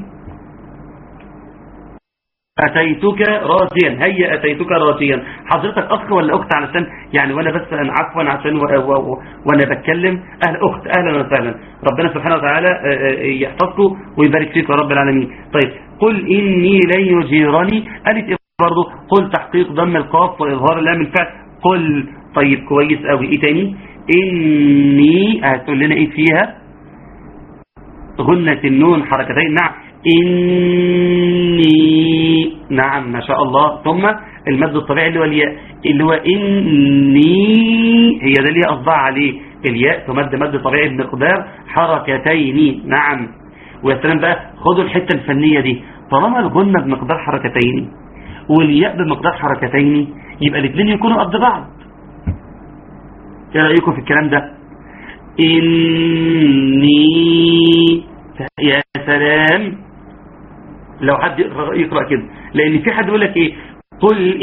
أتيتك راجيا هيا أتيتك راجيا حضرتك أخ ولا أخت علشان يعني وأنا بس أنا عفوا عشان و و و وأنا بتكلم أهل أخت أهلا وسهلا ربنا سبحانه وتعالى آه، آه، يحفظكم ويبارك فيك يا رب العالمين طيب قل إني لن يجيرني قالت إيه برضه قل تحقيق ضم القاف وإظهار اللام الفعل قل طيب كويس قوي إيه تاني إني هتقول لنا إيه فيها غنة النون حركتين نعم إني نعم ما شاء الله ثم المد الطبيعي اللي هو الياء اللي هو إني هي ده اللي أصدع عليه الياء تمد مد طبيعي بمقدار حركتين نعم ويا سلام بقى خدوا الحتة الفنية دي طالما الغنة بمقدار حركتين والياء بمقدار حركتين يبقى الاثنين يكونوا قد بعض ايه رأيكم في الكلام ده إني يا سلام لو حد يقرأ, يقرأ كده لأن في حد يقول لك إيه قل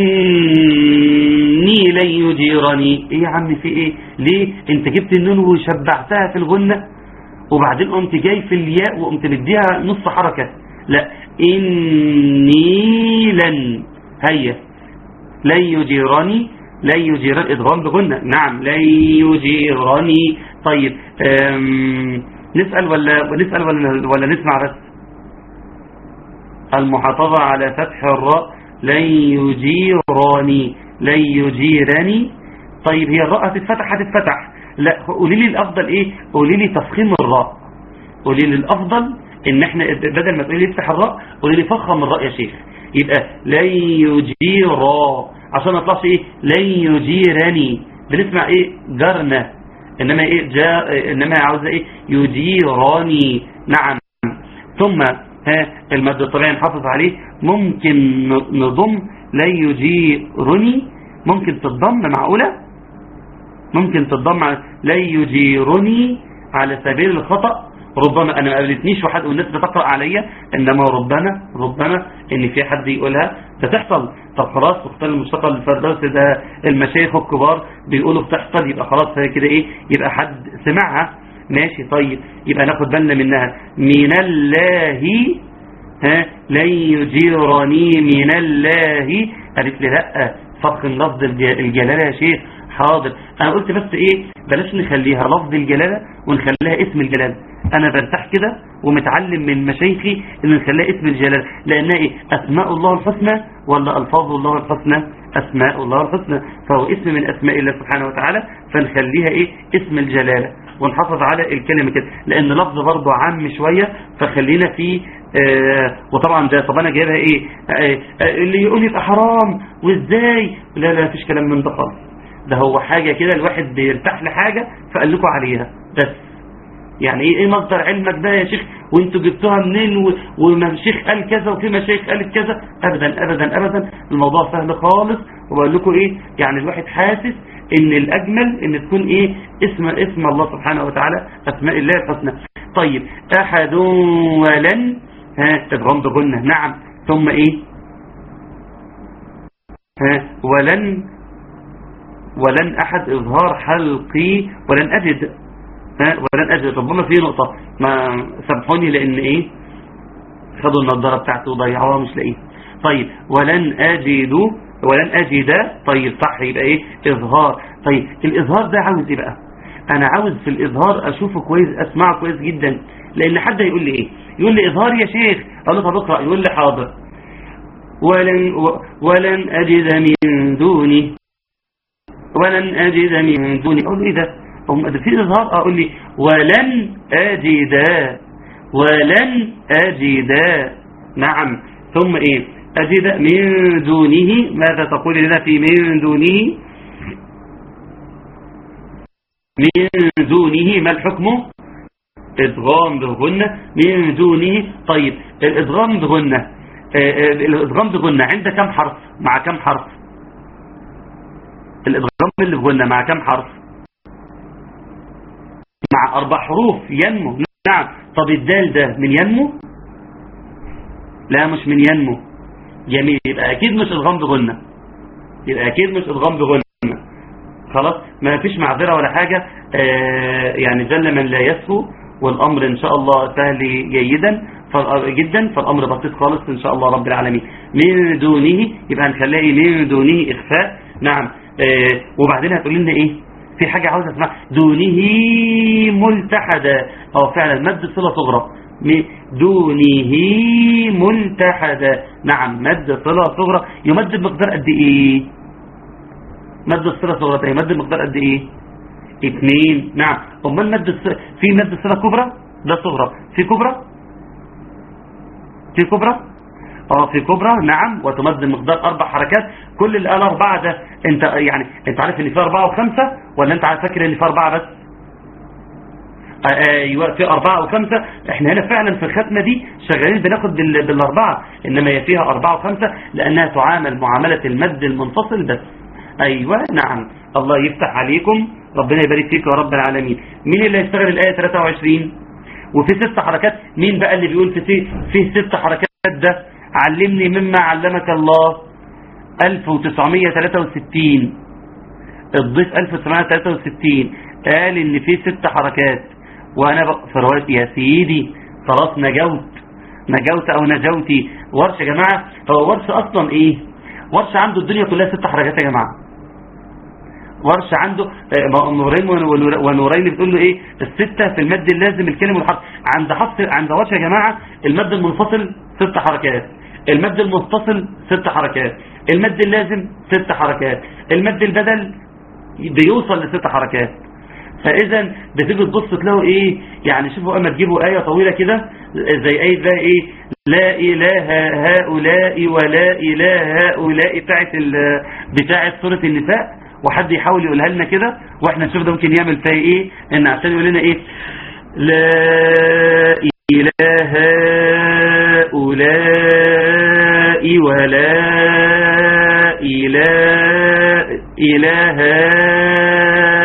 إني لن يجيرني إيه يا عم في إيه ليه أنت جبت النون وشبعتها في الغنة وبعدين قمت جاي في الياء وقمت مديها نص حركة لا إني لن هيا لن يجيرني لن يجيرني إدغام بغنة نعم لن يجيرني طيب أم نسأل ولا نسأل ولا, ولا نسمع بس المحافظة على فتح الراء لن يجيرني لن يجيرني طيب هي الراء هتتفتح هتتفتح لا قولي لي الأفضل إيه قولي لي تفخيم الراء قولي لي الأفضل إن احنا بدل ما تقولي لي افتح الراء قولي لي فخم الراء يا شيخ يبقى لن يجيرا عشان ما يطلعش ايه لن يجيرني بنسمع ايه جرنا انما ايه جاء انما عاوزه ايه يجيراني نعم ثم ها المد الطبيعي نحافظ عليه ممكن نضم لن يجيرني ممكن تتضم معقوله ممكن تتضم على لن يجيرني على سبيل الخطأ ربما انا ما قابلتنيش وحد والناس بتقرأ عليا انما ربما ربما ان في حد يقولها بتحصل طب خلاص اختار المشتقة الفردوس ده المشايخ الكبار بيقولوا بتحصل يبقى خلاص هي كده ايه يبقى حد سمعها ماشي طيب يبقى ناخد بالنا منها من الله ها لن يجيرني من الله قالت لي لا فخم لفظ الج- الجلالة يا شيخ حاضر انا قلت بس ايه بلاش نخليها لفظ الجلالة ونخليها اسم الجلالة انا برتاح كده ومتعلم من مشايخي ان نخليها اسم الجلالة لانها ايه اسماء الله الحسنى ولا الفاظ الله الحسنى اسماء الله الحسنى فهو اسم من اسماء الله سبحانه وتعالى فنخليها ايه اسم الجلالة ونحافظ على الكلمة كده لان لفظ برضه عام شوية فخلينا في آه وطبعا ده طب انا جايبها ايه آه آه اللي يقول يبقى حرام وازاي لا لا مفيش كلام من ده خالص ده هو حاجة كده الواحد بيرتاح لحاجة فقال لكم عليها بس يعني ايه ايه مصدر علمك ده يا شيخ وانتوا جبتوها منين و- ومشيخ قال كذا وفي مشايخ قالت كذا ابدا ابدا ابدا الموضوع سهل خالص وبقول لكم ايه يعني الواحد حاسس ان الاجمل ان تكون ايه اسم اسم الله سبحانه وتعالى اسماء الله الحسنى طيب احد ولن ها ادغام بغنة نعم ثم ايه ها ولن ولن احد اظهار حلقي ولن اجد ها ولن اجد ربما في نقطة ما سامحوني لان ايه خدوا النظارة بتاعته وضيعوها مش لاقيه طيب ولن اجد ولن اجد طيب صح يبقى ايه اظهار طيب الاظهار ده عاوز ايه بقى انا عاوز في الاظهار اشوفه كويس اسمعه كويس جدا لان حد يقول لي ايه يقول لي اظهار يا شيخ اقول له طب اقرا يقول لي حاضر ولن و- ولن اجد من دونه ولن أجد من دوني أقول له إيه ده هم ده في إظهار أقول لي ولن أجد ولن أجد نعم ثم إيه أجد من دونه ماذا تقول لنا في من دونه من دونه ما الحكم إدغام بغنة من دونه طيب الإدغام بغنة آه، آه، الإدغام بغنة عند كم حرف مع كم حرف الادغام اللي في قلنا مع كم حرف مع اربع حروف ينمو نعم طب الدال ده من ينمو لا مش من ينمو جميل يبقى اكيد مش ادغام بغنة يبقى اكيد مش ادغام بغنة خلاص ما فيش معذرة ولا حاجة آه يعني جل من لا يسهو والامر ان شاء الله سهل جيدا فال- جدا فالامر بسيط خالص ان شاء الله رب العالمين من دونه يبقى هنخليه من دونه اخفاء نعم آه وبعدين هتقول لنا ايه في حاجة عاوز اسمعها دونه ملتحدة اه فعلا مد صلة صغرى م- دونه ملتحدة نعم مد صلة صغرى يمد بمقدار قد ايه مد الصلة صغرى طيب مد المقدار قد ايه اتنين نعم امال مد الصلة في مد الصلة كبرى ده صغرى في كبرى في كبرى اه في كبرى نعم وتمد المقدار اربع حركات كل اللي قال اربعة ده انت يعني انت عارف ان في اربعة وخمسة ولا انت عارف فاكر ان في اربعة بس آه، ايوه في اربعة وخمسة احنا هنا فعلا في الختمة دي شغالين بناخد بال- بالاربعة انما هي فيها اربعة وخمسة لانها تعامل معاملة المد المنفصل بس ايوه نعم الله يفتح عليكم ربنا يبارك فيك يا رب العالمين مين اللي هيشتغل الايه 23 وفي ست حركات مين بقى اللي بيقول في سي- فيه ست حركات ده علمني مما علمك الله 1963 الضيف 1963 قال ان في ست حركات وانا بق- في رواية يا سيدي خلاص نجوت نجوت او نجوتي ورش يا جماعة هو ورش اصلا ايه ورش عنده الدنيا كلها ست حركات يا جماعة ورش عنده آه، نورين ونور- ونورين بتقول له ايه الستة في المد اللازم الكلمة والحرف عند حفص عند ورش يا جماعة المد المنفصل ست حركات المد المتصل ست حركات المد اللازم ست حركات المد البدل بيوصل لست حركات فاذا بتيجي تبص تلاقوا ايه يعني شوفوا اما تجيبوا ايه طويله كده زي ايه بقى ايه لا اله هؤلاء ولا اله هؤلاء بتاعت ال- بتاعت سوره النساء وحد يحاول يقولها لنا كده واحنا نشوف ده ممكن يعمل فيها ايه ان عشان يقول لنا ايه لا اله هؤلاء ولا اله اله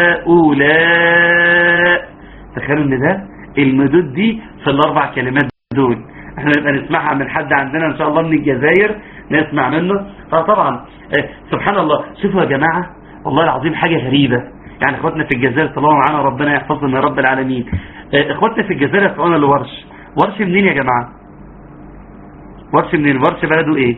هؤلاء تخيلوا ان ده المدود دي في الاربع كلمات دول احنا نبقى نسمعها من حد عندنا ان شاء الله من الجزائر نسمع منه اه طبعا اه سبحان الله شوفوا يا جماعة والله العظيم حاجة غريبة يعني اخواتنا في الجزائر طلعوا معانا ربنا يحفظهم يا رب العالمين اه اخواتنا في الجزائر يسمعونا لورش ورش منين يا جماعة ورش منين ورش بلده ايه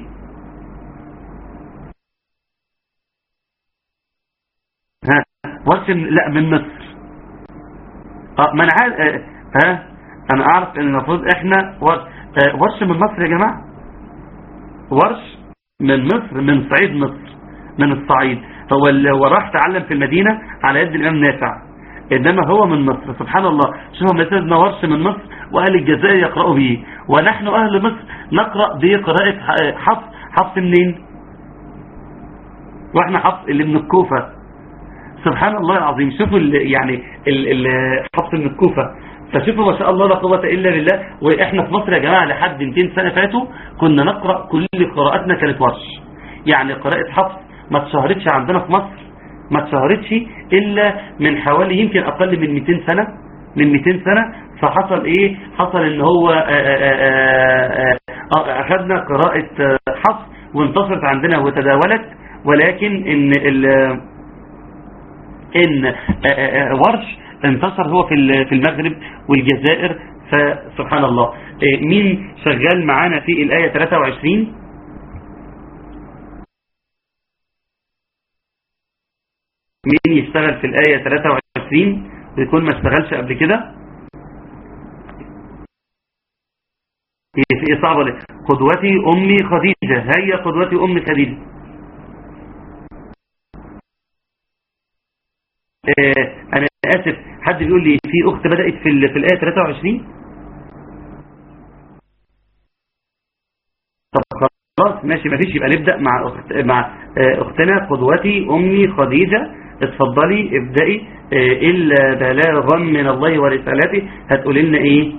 ها ورش من... لا من مصر اه ما انا عارف اه ها انا اعرف ان المفروض احنا ورش, اه ورش من مصر يا جماعة ورش من مصر من صعيد مصر من الصعيد هو اللي هو راح تعلم في المدينة على يد الامام نافع إنما هو من مصر سبحان الله شوفوا مثلا ورش من مصر وأهل الجزائر يقرأوا به ونحن أهل مصر نقرأ بقراءة حفص حفص منين واحنا حفص اللي من الكوفة سبحان الله العظيم شوفوا ال يعني ال ال حفص من الكوفة فشوفوا ما شاء الله لا قوة إلا بالله وإحنا في مصر يا جماعة لحد 200 سنة فاتوا كنا نقرأ كل قراءاتنا كانت ورش يعني قراءة حفص ما اتشهرتش عندنا في مصر ما اتشهرتش إلا من حوالي يمكن أقل من 200 سنة من 200 سنة فحصل إيه حصل إن هو أخذنا قراءة حفص وانتصرت عندنا وتداولت ولكن إن ال إن ورش انتصر هو في في المغرب والجزائر فسبحان الله مين شغال معانا في الآية 23 مين يشتغل في الآية 23 ويكون ما اشتغلش قبل كده هي صعبة ليه قدوتي أمي خديجة هيا قدوتي أمي خديجة آه أنا آسف حد بيقول لي في أخت بدأت في, في الآية 23 طب خلاص ماشي ما فيش يبقى نبدأ مع أخت مع أختنا قدوتي أمي خديجة اتفضلي ابدأي إلا بلاغا من الله ورسالاته هتقول لنا إيه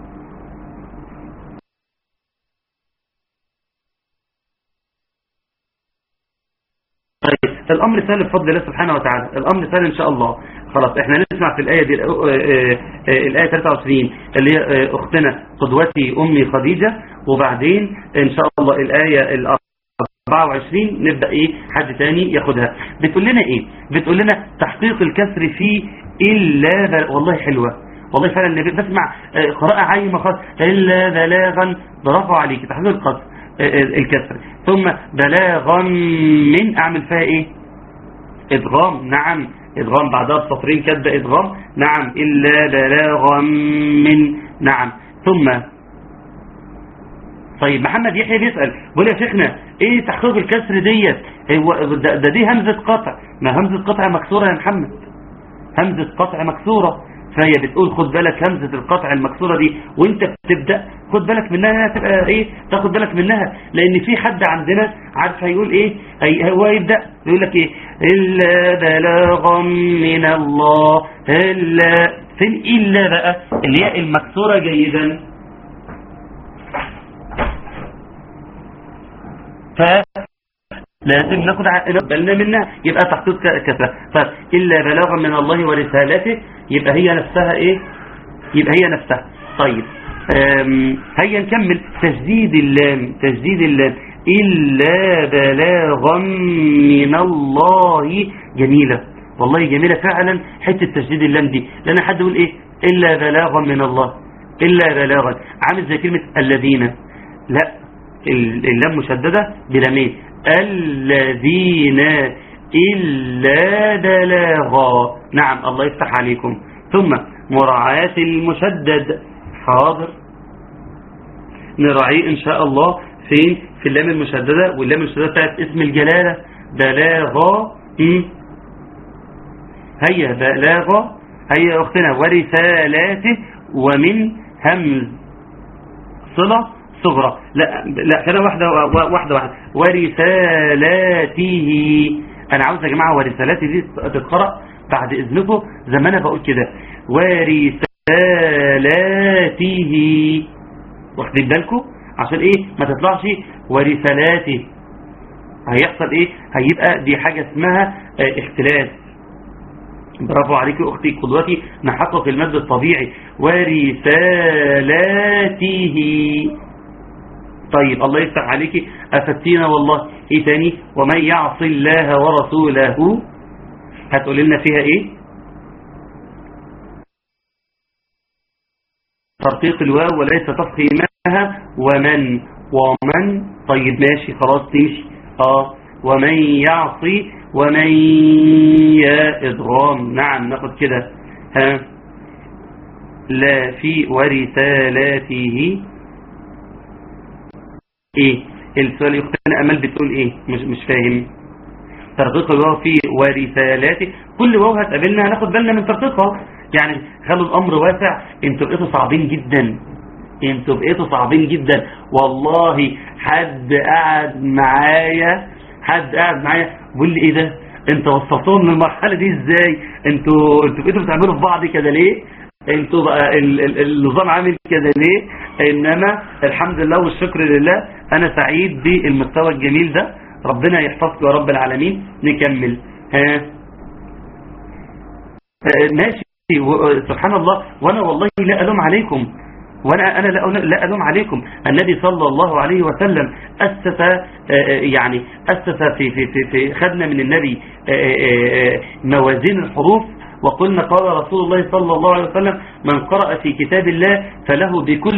طيب الأمر سهل بفضل الله سبحانه وتعالى الأمر سهل إن شاء الله خلاص احنا نسمع في الآية دي الآية 23 اللي هي أختنا قدوتي أمي خديجة وبعدين إن شاء الله الآية 24 نبدأ ايه حد تاني ياخدها بتقول لنا ايه بتقول لنا تحقيق الكسر في إلا بل... والله حلوة والله فعلا النبي بسمع قراءة عايمة خاص إلا بلاغا برافو عليك تحقيق القصر الكسر ثم بلاغا من اعمل فيها ايه ادغام نعم ادغام بعدها بسطرين كاتبه ادغام نعم إلا بلاغا من نعم ثم طيب محمد يحيى بيسأل بيقول يا شيخنا ايه تحقيق الكسر ديت ده, ده دي همزة قطع ما همزة قطع مكسورة يا محمد همزة قطع مكسورة فهي بتقول خد بالك همزة القطع المكسورة دي وانت بتبدأ خد بالك منها تبقى ايه تاخد بالك منها لان في حد عندنا عارف هيقول ايه هي هو يبدأ يقول لك ايه الا بلاغا من الله الا فين الا بقى اللي هي المكسورة جيدا فلازم ناخد بالنا منها يبقى تحقيق كسرة فإلا بلاغا من الله ورسالته يبقى هي نفسها ايه يبقى هي نفسها طيب هيا نكمل تجديد اللام تجديد اللام إلا بلاغا من الله جميلة والله جميلة فعلا حتة تجديد اللام دي لأن حد يقول ايه إلا بلاغا من الله إلا بلاغا عامل زي كلمة الذين لا اللام مشددة بلامين الذين إلا بلاغا نعم الله يفتح عليكم ثم مراعاة المشدد حاضر نراعيه إن شاء الله فين في اللام المشددة واللام المشددة بتاعت اسم الجلالة بلاغا هيا بلاغا هيا أختنا ورسالاته ومن همز صلة صغرى لا لا كده واحدة واحدة واحدة ورسالاته انا عاوز يا جماعة ورسالاته دي تتقرأ بعد اذنكم زي ما انا بقول كده ورسالاته واخدين بالكم عشان ايه ما تطلعش ورسالاته هيحصل ايه هيبقى دي حاجة اسمها اه اختلاس برافو عليك اختي قدوتي نحقق المد الطبيعي ورسالاته طيب الله يفتح عليك أفتينا والله ايه تاني ومن يعص الله ورسوله هتقول لنا فيها ايه ترقيق الواو وليس تفخيمها ومن ومن طيب ماشي خلاص تمشي اه ومن يعصي ومن يا ادغام نعم ناخد كده ها لا في ورسالاته ايه السؤال اختنا امل بتقول ايه مش مش فاهم ترقيق الواو في ورسالاته كل واو هتقابلنا هناخد بالنا من ترقيقها يعني خلوا الامر واسع انتوا بقيتوا صعبين جدا انتوا بقيتوا صعبين جدا والله حد قاعد معايا حد قاعد معايا بيقول لي ايه ده انت وصلتهم للمرحله دي ازاي انتوا انتوا بقيتوا بتعملوا في بعض كده ليه انتوا بقى ال ال النظام عامل كده ليه انما الحمد لله والشكر لله انا سعيد بالمستوى الجميل ده ربنا يحفظكم يا رب العالمين نكمل ها آه، ماشي و- سبحان الله وانا والله لا الوم عليكم وانا انا لا لا الوم عليكم النبي صلى الله عليه وسلم اسس آه، آه، يعني اسس في في في, في خدنا من النبي آه، آه، آه، موازين الحروف وقلنا قال رسول الله صلى الله عليه وسلم من قرأ في كتاب الله فله بكل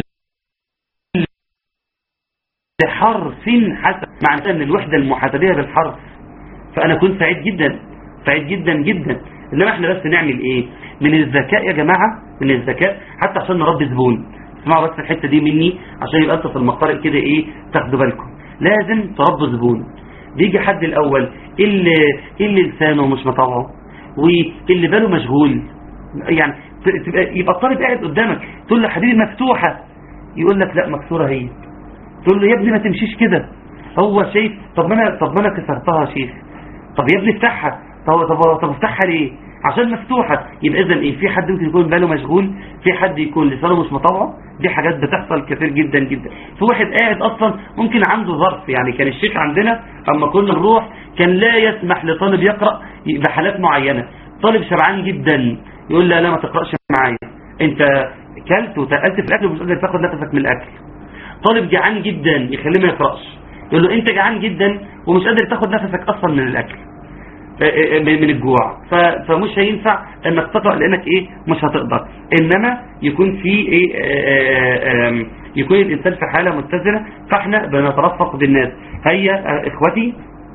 حرف حسب معنى ان الوحدة المحاسبية بالحرف فانا كنت سعيد جدا سعيد جدا جدا انما احنا بس نعمل ايه من الذكاء يا جماعة من الذكاء حتى عشان نربي زبون اسمعوا بس الحتة دي مني عشان يبقى انتوا في المقارئ كده ايه تاخدوا بالكم لازم تربوا زبون بيجي حد الاول اللي اللي لسانه مش مطوعه واللي باله مشغول يعني ت- تبقى يبقى الطالب قاعد قدامك تقول له حبيبي مفتوحة يقول لك لا مكسورة هي تقول له يا ابني ما تمشيش كده هو شايف طب ما انا طب ما انا كسرتها يا شيخ طب يا ابني افتحها طب طب طب افتحها ليه عشان مفتوحة يبقى اذا ايه في حد ممكن يكون باله مشغول في حد يكون لسانه مش مطوعه دي حاجات بتحصل كتير جدا جدا في واحد قاعد اصلا ممكن عنده ظرف يعني كان الشيخ عندنا اما كنا نروح كان لا يسمح لطالب يقرأ بحالات معينة طالب شبعان جدا يقول لا لا ما تقرأش معايا انت كلت وتقلت في الاكل ومش قادر تاخد نفسك من الاكل طالب جعان جدا يخليه ما يقرأش يقول له انت جعان جدا ومش قادر تاخد نفسك اصلا من الاكل آه، آه، من الجوع ف- فمش هينفع انك تقرأ لانك ايه مش هتقدر انما يكون في ايه آه، آه، آم، يكون الانسان في حالة متزنة فاحنا بنترفق بالناس هيا آه، اخوتي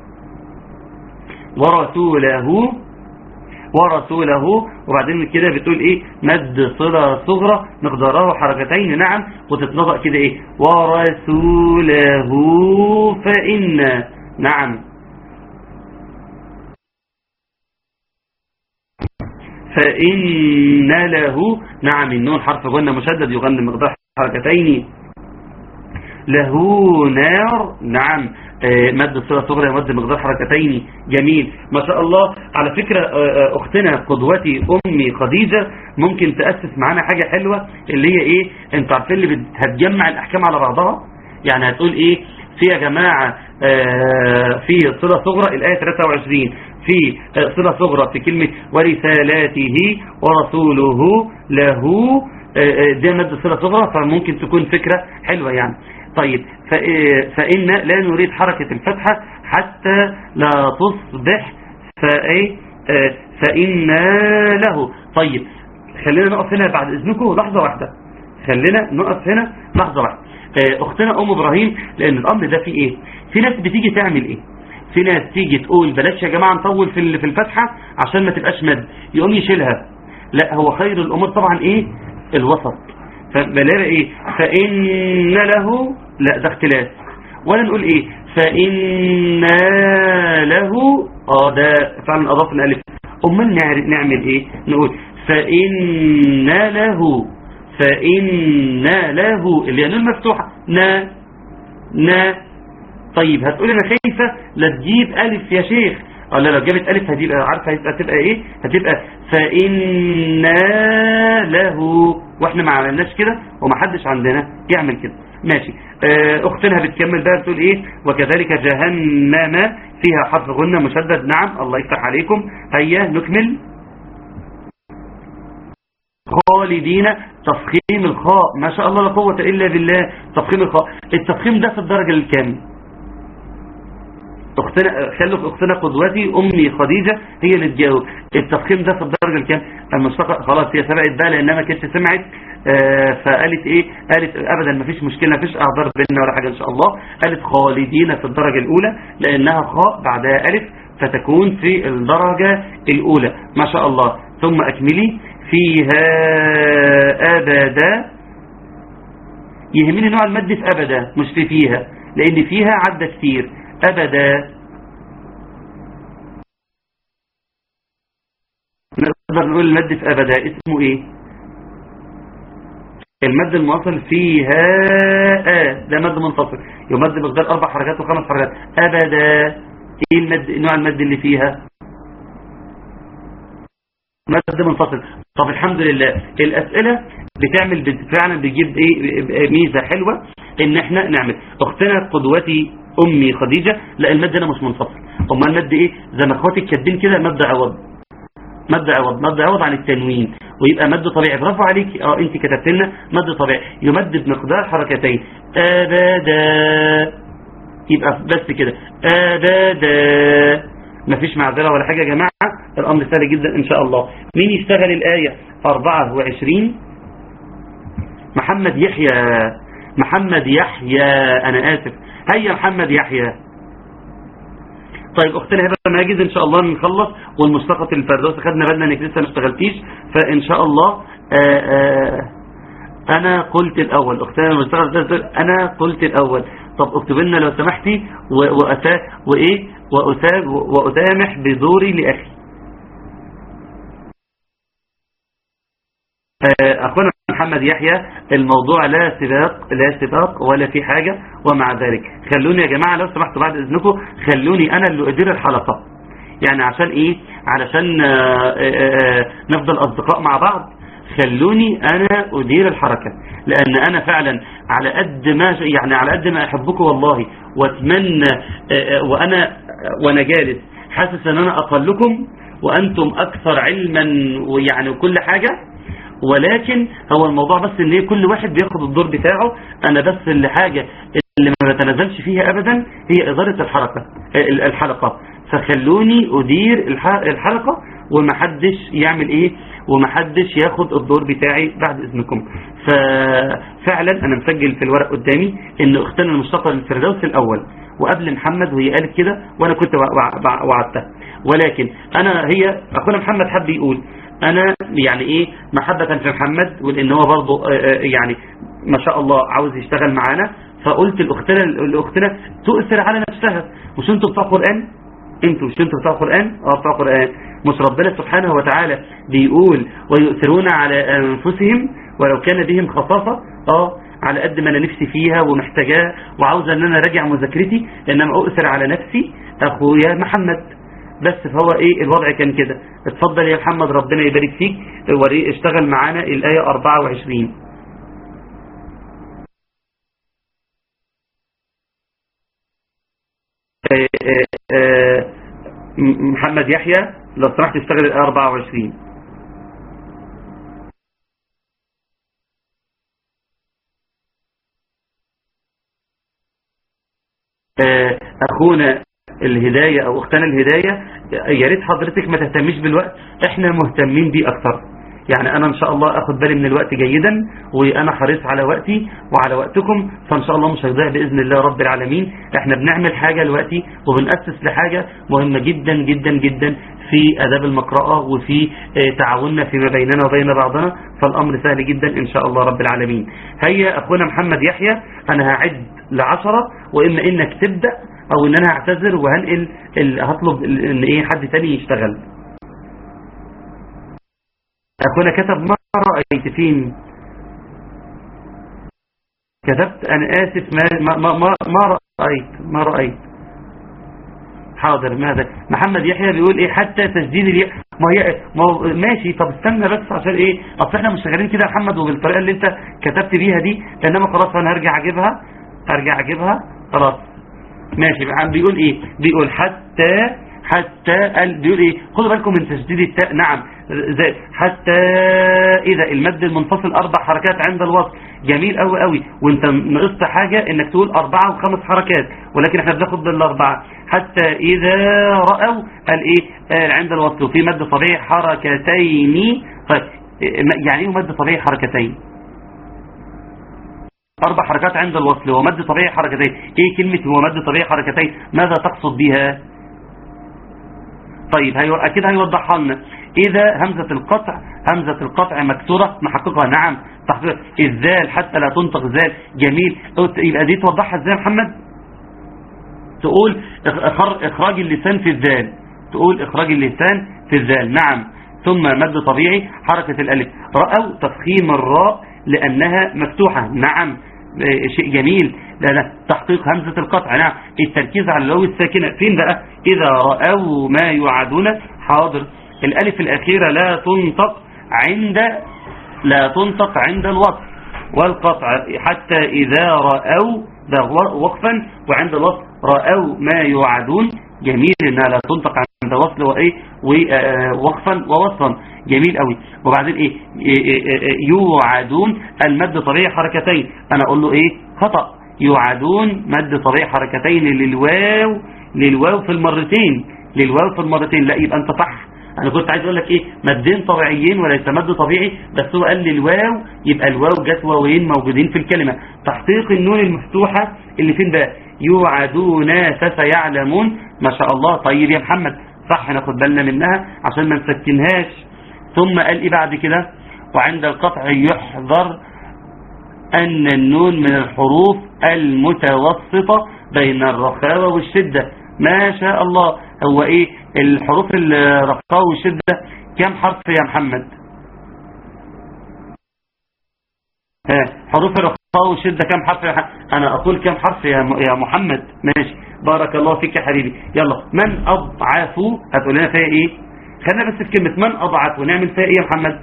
ورسوله ورسوله وبعدين كده بتقول ايه مد صلة صغرى مقداره حركتين نعم وتتنطق كده ايه ورسوله فإن نعم فإن له نعم النون حرف غنة مشدد يغنى مقدار حركتين له نار نعم آه، مد الصلة صغرى مد مقدار حركتين جميل ما شاء الله على فكرة آه، آه، أختنا قدوتي أمي خديجة ممكن تأسس معانا حاجة حلوة اللي هي إيه أنت عارفين اللي بت- هتجمع الأحكام على بعضها يعني هتقول إيه في يا جماعة آه، في صلة صغرى الآية 23 في آه، صلة صغرى في كلمة ورسالاته ورسوله له آه، آه، ده مد صلة صغرى فممكن تكون فكرة حلوة يعني طيب فإيه- فإن لا نريد حركة الفتحة حتى لا تصبح فإيه آه، فإن له طيب خلينا نقف هنا بعد إذنكم لحظة واحدة خلينا نقف هنا لحظة واحدة آه، أختنا أم إبراهيم لأن الأمر ده فيه إيه في ناس بتيجي تعمل إيه في ناس تيجي تقول بلاش يا جماعة نطول في ال- في الفتحة عشان ما تبقاش مد يقوم يشيلها لا هو خير الأمور طبعا إيه الوسط فبلاقي ايه فإن له لا ده اختلاف ولا نقول ايه فإن له اه ده فعلا اضافنا الف امال نعر- نعمل ايه نقول فإن له فإن له اللي يعني المفتوحة نا نا طيب هتقول انا خايفة لا تجيب الف يا شيخ اه لا لو جابت الف هتبقى عارفه هتبقى هتبقى ايه هتبقى فإنا له واحنا ما عملناش كده وما حدش عندنا يعمل كده ماشي آه، اختنا بتكمل بقى بتقول ايه وكذلك جهنم فيها حرف غنة مشدد نعم الله يفتح عليكم هيا نكمل خالدين تفخيم الخاء ما شاء الله لا قوة إلا بالله تفخيم الخاء التفخيم ده في الدرجة الكام اختنا خلوا اختنا قدوتي امي خديجة هي اللي تجاوب التفخيم ده في الدرجة الكام المشتقة خلاص هي سبقت بقى لانها ما كانتش سمعت آه، فقالت ايه قالت ابدا ما فيش مشكلة ما فيش اعذار بيننا ولا حاجة ان شاء الله قالت خالدين في الدرجة الاولى لانها خاء بعدها الف فتكون في الدرجة الاولى ما شاء الله ثم اكملي فيها ابدا يهمني نوع المد في ابدا مش في فيها لان فيها عدى كتير أبدا نقدر نقول المد في أبدا اسمه إيه المد المنفصل فيها آه ده مد منفصل يمد بمقدار أربع حركات وخمس حركات أبدا إيه المد نوع المد اللي فيها مد منفصل طب الحمد لله الأسئلة بتعمل فعلا بتجيب ايه ميزة حلوة ان احنا نعمل اختنا قدوتي امي خديجة لا المد هنا مش منفصل امال المد ايه زي ما اخواتي كاتبين كده مد عوض مد عوض مد عوض عن التنوين ويبقى مد طبيعي برافو عليك اه انت كتبت لنا مد طبيعي يمد بمقدار حركتين ابدا يبقى بس كده ابدا مفيش معذرة ولا حاجة يا جماعة الامر سهل جدا ان شاء الله مين يشتغل الايه 24 محمد يحيى محمد يحيى انا اسف هيا محمد يحيى طيب اختنا هبه ماجد ان شاء الله نخلص والمشتقة الفردوس خدنا بالنا انك لسه ما اشتغلتيش فان شاء الله آآ آآ انا قلت الاول اختنا المشتغل انا قلت الاول طب اكتب لنا لو سمحتي وأسا وايه وأسا وأسامح بدوري لاخي أخونا محمد يحيى الموضوع لا سباق لا سباق ولا في حاجة ومع ذلك خلوني يا جماعة لو سمحتوا بعد إذنكم خلوني أنا اللي أدير الحلقة يعني عشان إيه علشان آآ آآ نفضل أصدقاء مع بعض خلوني أنا أدير الحركة لأن أنا فعلا على قد ما يعني على قد ما أحبكم والله وأتمنى وأنا وأنا جالس حاسس أن أنا أقلكم وأنتم أكثر علما ويعني وكل حاجة ولكن هو الموضوع بس ان ايه كل واحد بياخد الدور بتاعه انا بس اللي حاجة اللي ما بتنازلش فيها ابدا هي ادارة الحركة الحلقة فخلوني ادير الحلقة ومحدش يعمل ايه ومحدش ياخد الدور بتاعي بعد اذنكم ففعلا انا مسجل في الورق قدامي ان اختنا المشتقة للفردوس الاول وقبل محمد وهي قالت كده وانا كنت وعدتها ولكن انا هي اخونا محمد حب يقول انا يعني ايه محبة في محمد ولان هو برضه يعني ما شاء الله عاوز يشتغل معانا فقلت الاختنا الاختنا تؤثر على نفسها مش انتوا بتوع قرآن انتوا مش انتوا بتوع قرآن اه بتوع قرآن مش ربنا سبحانه وتعالى بيقول ويؤثرون على انفسهم ولو كان بهم خصاصة اه على قد ما انا نفسي فيها ومحتاجاها وعاوزه ان انا راجع مذاكرتي انما اؤثر على نفسي اخويا محمد بس فهو ايه الوضع كان كده اتفضل يا محمد ربنا يبارك فيك اشتغل معانا الآية 24 آآ آآ محمد يحيى لو سمحت اشتغل الآية 24 أخونا الهداية او اختنا الهداية يا ريت حضرتك ما تهتميش بالوقت احنا مهتمين بيه اكتر يعني انا ان شاء الله اخد بالي من الوقت جيدا وانا حريص على وقتي وعلى وقتكم فان شاء الله مش هيضيع باذن الله رب العالمين احنا بنعمل حاجة دلوقتي وبنأسس لحاجة مهمة جدا جدا جدا في اداب المقرأة وفي تعاوننا فيما بيننا وبين بعضنا فالامر سهل جدا ان شاء الله رب العالمين هيا اخونا محمد يحيى انا هعد لعشرة واما انك تبدأ او ان انا هعتذر وهنقل هطلب ان ايه حد تاني يشتغل اخونا كتب ما رأيت فين كتبت انا اسف ما, ما, ما, ما رأيت ما رأيت حاضر ماذا محمد يحيى بيقول ايه حتى تسديد الياء ما هي ما هو ماشي طب استنى بس عشان ايه اصل احنا مش شغالين كده يا محمد وبالطريقه اللي انت كتبت بيها دي انما خلاص انا هرجع اجيبها هرجع اجيبها خلاص ماشي بيقول ايه بيقول حتى حتى بيقول ايه خدوا بالكم من تشديد التاء نعم زي حتى اذا المد المنفصل اربع حركات عند الوصل جميل قوي قوي وانت نقصت حاجة انك تقول اربعة وخمس حركات ولكن احنا بناخد بالاربعة حتى اذا رأوا قال ايه قال عند الوصل وفي مد طبيعي حركتين طيب يعني ايه مد طبيعي حركتين أربع حركات عند الوصل ومد طبيعي حركتين إيه كلمة هو مد طبيعي حركتين ماذا تقصد بها طيب هيو... أكيد هيوضحها لنا إذا همزة القطع همزة القطع مكسورة نحققها نعم تحقيق الذال حتى لا تنطق ذال جميل يبقى دي توضحها ازاي يا محمد تقول إخراج اللسان في الذال تقول إخراج اللسان في الذال نعم ثم مد طبيعي حركة الألف رأوا تفخيم الراء لأنها مفتوحة نعم آه، شيء جميل لا لا تحقيق همزة القطع نعم التركيز على الواو الساكنة فين بقى إذا رأوا ما يوعدون حاضر الألف الأخيرة لا تنطق عند لا تنطق عند الوصف والقطع حتى إذا رأوا ده وقفا وعند الوصف رأوا ما يوعدون جميل انها لا تنطق عند وصل وايه ووقفا ووصلا جميل قوي وبعدين ايه إيه- إيه- إيه- يوعدون المد طبيعي حركتين انا اقول له ايه خطأ يوعدون مد طبيعي حركتين للواو للواو في المرتين للواو في المرتين لا يبقى انت صح انا كنت عايز اقول لك ايه مدين طبيعيين وليس مد طبيعي بس هو قال لي الواو يبقى الواو جت واوين موجودين في الكلمة تحقيق النون المفتوحة اللي فين بقى يوعدون فسيعلمون ما شاء الله طيب يا محمد صح ناخد بالنا منها عشان ما نسكنهاش ثم قال ايه بعد كده وعند القطع يحذر أن النون من الحروف المتوسطة بين الرخاوة والشدة ما شاء الله هو ايه الحروف الرخاوة والشدة كم حرف يا محمد ها حروف الرخاوة والشدة كم حرف يا محمد انا اقول كم حرف يا م- يا محمد ماشي بارك الله فيك يا حبيبي يلا من اضعف هتقول لنا فيها ايه خلينا بس في كلمة من اضعف ونعمل فيها ايه يا محمد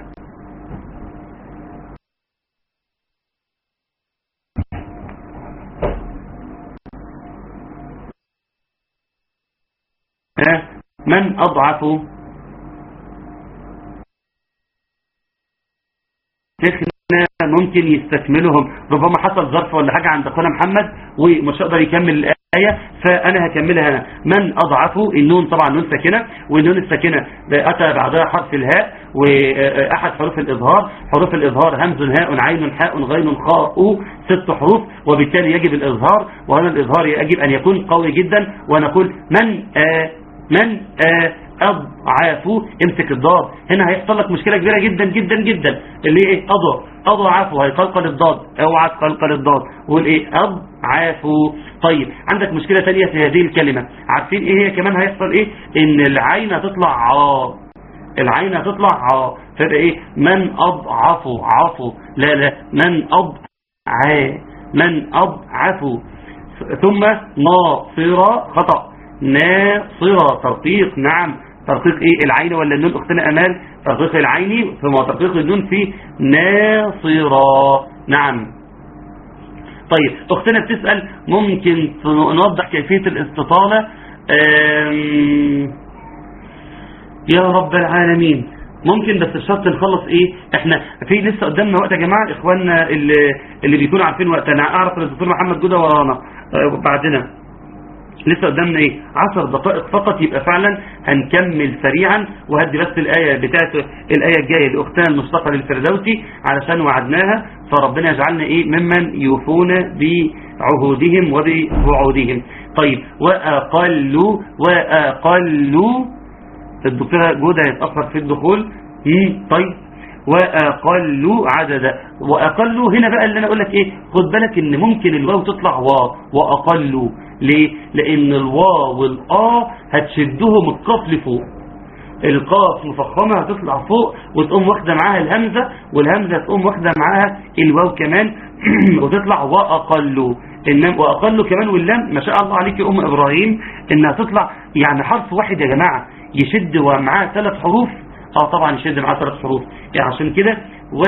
ها من أضعف شيخنا ممكن يستكملهم ربما حصل ظرف ولا حاجة عند أخونا محمد ومش هقدر يكمل الآية فأنا هكملها أنا من أضعف النون طبعا نون ساكنة والنون الساكنة أتى بعدها حرف الهاء وأحد حروف الإظهار حروف الإظهار همز هاء عين حاء غين خاء ست حروف وبالتالي يجب الإظهار وهذا الإظهار يجب أن يكون قوي جدا ونقول من آه من آه أضعف امسك الضاد هنا هيحصل لك مشكلة كبيرة جدا جدا جدا اللي ايه أضع أضعف هيقلقل الضاد اوعى تقلقل الضاد وقول ايه أضعف طيب عندك مشكلة تانية في هذه الكلمة عارفين ايه هي كمان هيحصل ايه ان العين هتطلع عا العين هتطلع عا فيبقى ايه من أضعف عفو لا لا من أضع من أضعف ثم ناصرة خطأ ناصرة ترقيق نعم ترقيق ايه العين ولا النون اختنا امال ترقيق العين ثم ترقيق النون في ناصرة نعم طيب اختنا بتسأل ممكن نوضح كيفية الاستطالة آم، يا رب العالمين ممكن بس الشرط نخلص ايه احنا في لسه قدامنا وقت يا جماعة اخواننا اللي, اللي بيكونوا عارفين وقت انا اعرف ان الدكتور محمد جودة ورانا آه، بعدنا لسه قدامنا ايه عشر دقائق فقط يبقى فعلا هنكمل سريعا وهدي بس الآية بتاعت الآية الجاية لأختنا المشتقة للفردوسي علشان وعدناها فربنا يجعلنا ايه ممن يوفون بعهودهم وبوعودهم طيب وأقلوا وأقلوا الدكتورة جودة هيتأخر في الدخول مم، طيب وأقلوا عددا وأقلوا هنا بقى اللي أنا أقول لك إيه خد بالك إن ممكن الواو تطلع واو وأقلوا ليه لأن الواو والآ هتشدهم القاف لفوق القاف مفخمة هتطلع فوق وتقوم واخدة معاها الهمزة والهمزة تقوم واخدة معاها الواو كمان وتطلع وأقلوا إنما وأقلوا كمان واللام ما شاء الله عليك يا أم إبراهيم إنها تطلع يعني حرف واحد يا جماعة يشد ومعاه ثلاث حروف اه طبعا يشد معاه ثلاث حروف يعني عشان كده و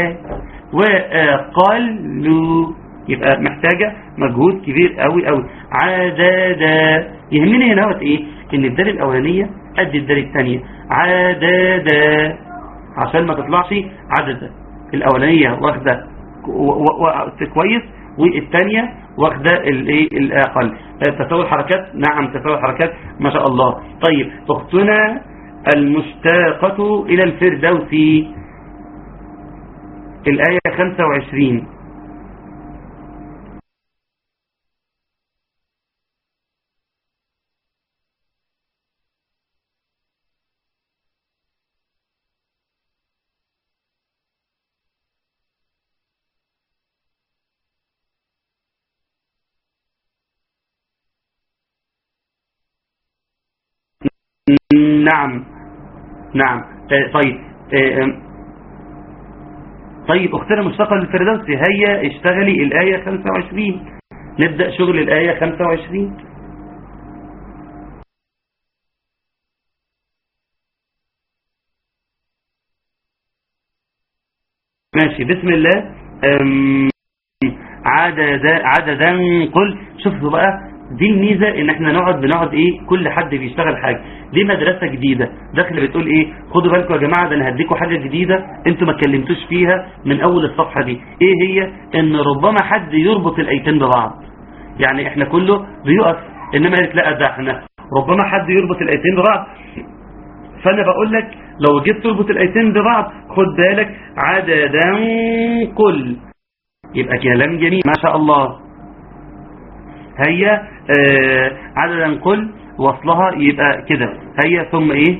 وقالوا يبقى محتاجة مجهود كبير قوي قوي عددا يهمني هنا وقت ايه ان الدال الاولانية قد الدال الثانية عددا عشان ما تطلعش عددا الاولانية واخدة و- و- كويس والثانية واخدة الايه الاقل تساوي الحركات نعم تساوي الحركات ما شاء الله طيب اختنا المشتاقة الى الفردوس الآية 25 نعم نعم آه طيب آه طيب اختنا مشتقة للفردوسي هيا اشتغلي الآية 25 نبدأ شغل الآية 25 ماشي بسم الله عددا عددا قل شوفوا بقى دي الميزة ان احنا نقعد بنقعد ايه كل حد بيشتغل حاجة دي مدرسة جديدة داخله بتقول ايه خدوا بالكم يا جماعة ده انا هديكم حاجة جديدة انتوا ما اتكلمتوش فيها من اول الصفحة دي ايه هي ان ربما حد يربط الايتين ببعض يعني احنا كله بيقف انما قالت لا ده احنا ربما حد يربط الايتين ببعض فانا بقول لك لو جيت تربط الايتين ببعض خد بالك عددا كل يبقى كلام جميل ما شاء الله هيا آه عددا كل وصلها يبقى كده هيا ثم ايه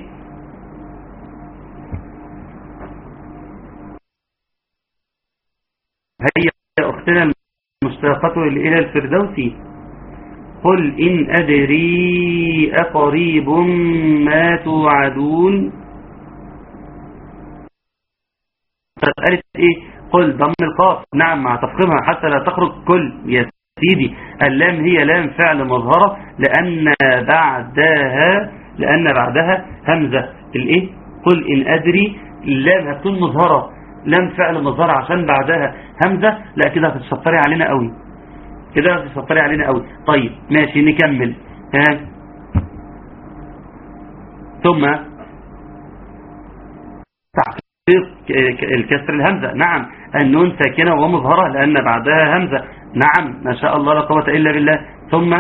هيا اختنا المشتاقة الى الفردوسي قل إن أدري أقريب ما توعدون قالت إيه قل ضم القاف نعم مع تفخيمها حتى لا تخرج كل يا سيدي اللام هي لام فعل مظهرة لأن بعدها لأن بعدها همزة الإيه قل إن أدري اللام هتكون مظهرة لام فعل مظهرة عشان بعدها همزة لا كده هتتشطري علينا قوي كده هتتشطري علينا قوي طيب ماشي نكمل ها ثم تحقيق الكسر الهمزة نعم النون ساكنة ومظهرة لأن بعدها همزة نعم ما شاء الله لا قوة إلا بالله ثم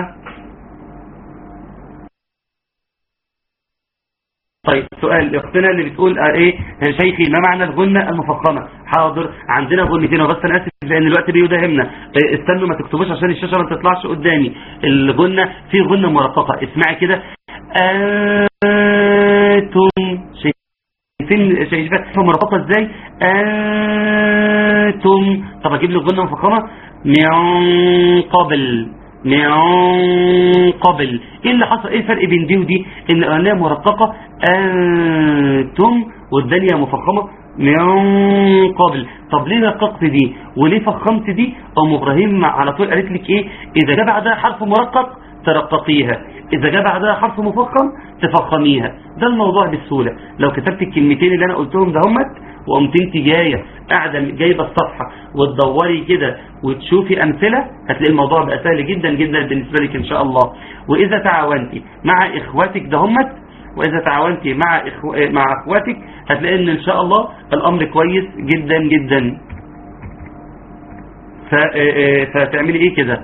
طيب سؤال اختنا اللي بتقول اه ايه يا شيخي ما معنى الغنة المفخمة حاضر عندنا غنتين وبس انا اسف لان الوقت بيداهمنا اه استنوا ما تكتبوش عشان الشاشة ما تطلعش قدامي الغنة في غنة مرققة اسمعي كده انتم شايفين شايفين مرققة ازاي انتم طب اجيب لي غنة مفخمة من قبل من قبل ايه اللي حصل ايه الفرق بين دي ودي ان الاولانيه مرققه انتم والثانيه مفخمه من قبل طب ليه رققت دي وليه فخمت دي ام ابراهيم على طول قالت لك ايه اذا جاء بعدها حرف مرقق ترققيها اذا جاء بعدها حرف مفخم تفخميها ده الموضوع بالسهوله لو كتبت الكلمتين اللي انا قلتهم ده همت وقمت انت جايه قاعده جايبه الصفحه وتدوري كده وتشوفي امثله هتلاقي الموضوع بقى سهل جدا جدا بالنسبه لك ان شاء الله واذا تعاونتي مع اخواتك ده همت واذا تعاونتي مع إخو... مع اخواتك هتلاقي ان ان شاء الله الامر كويس جدا جدا ف... فتعملي ايه كده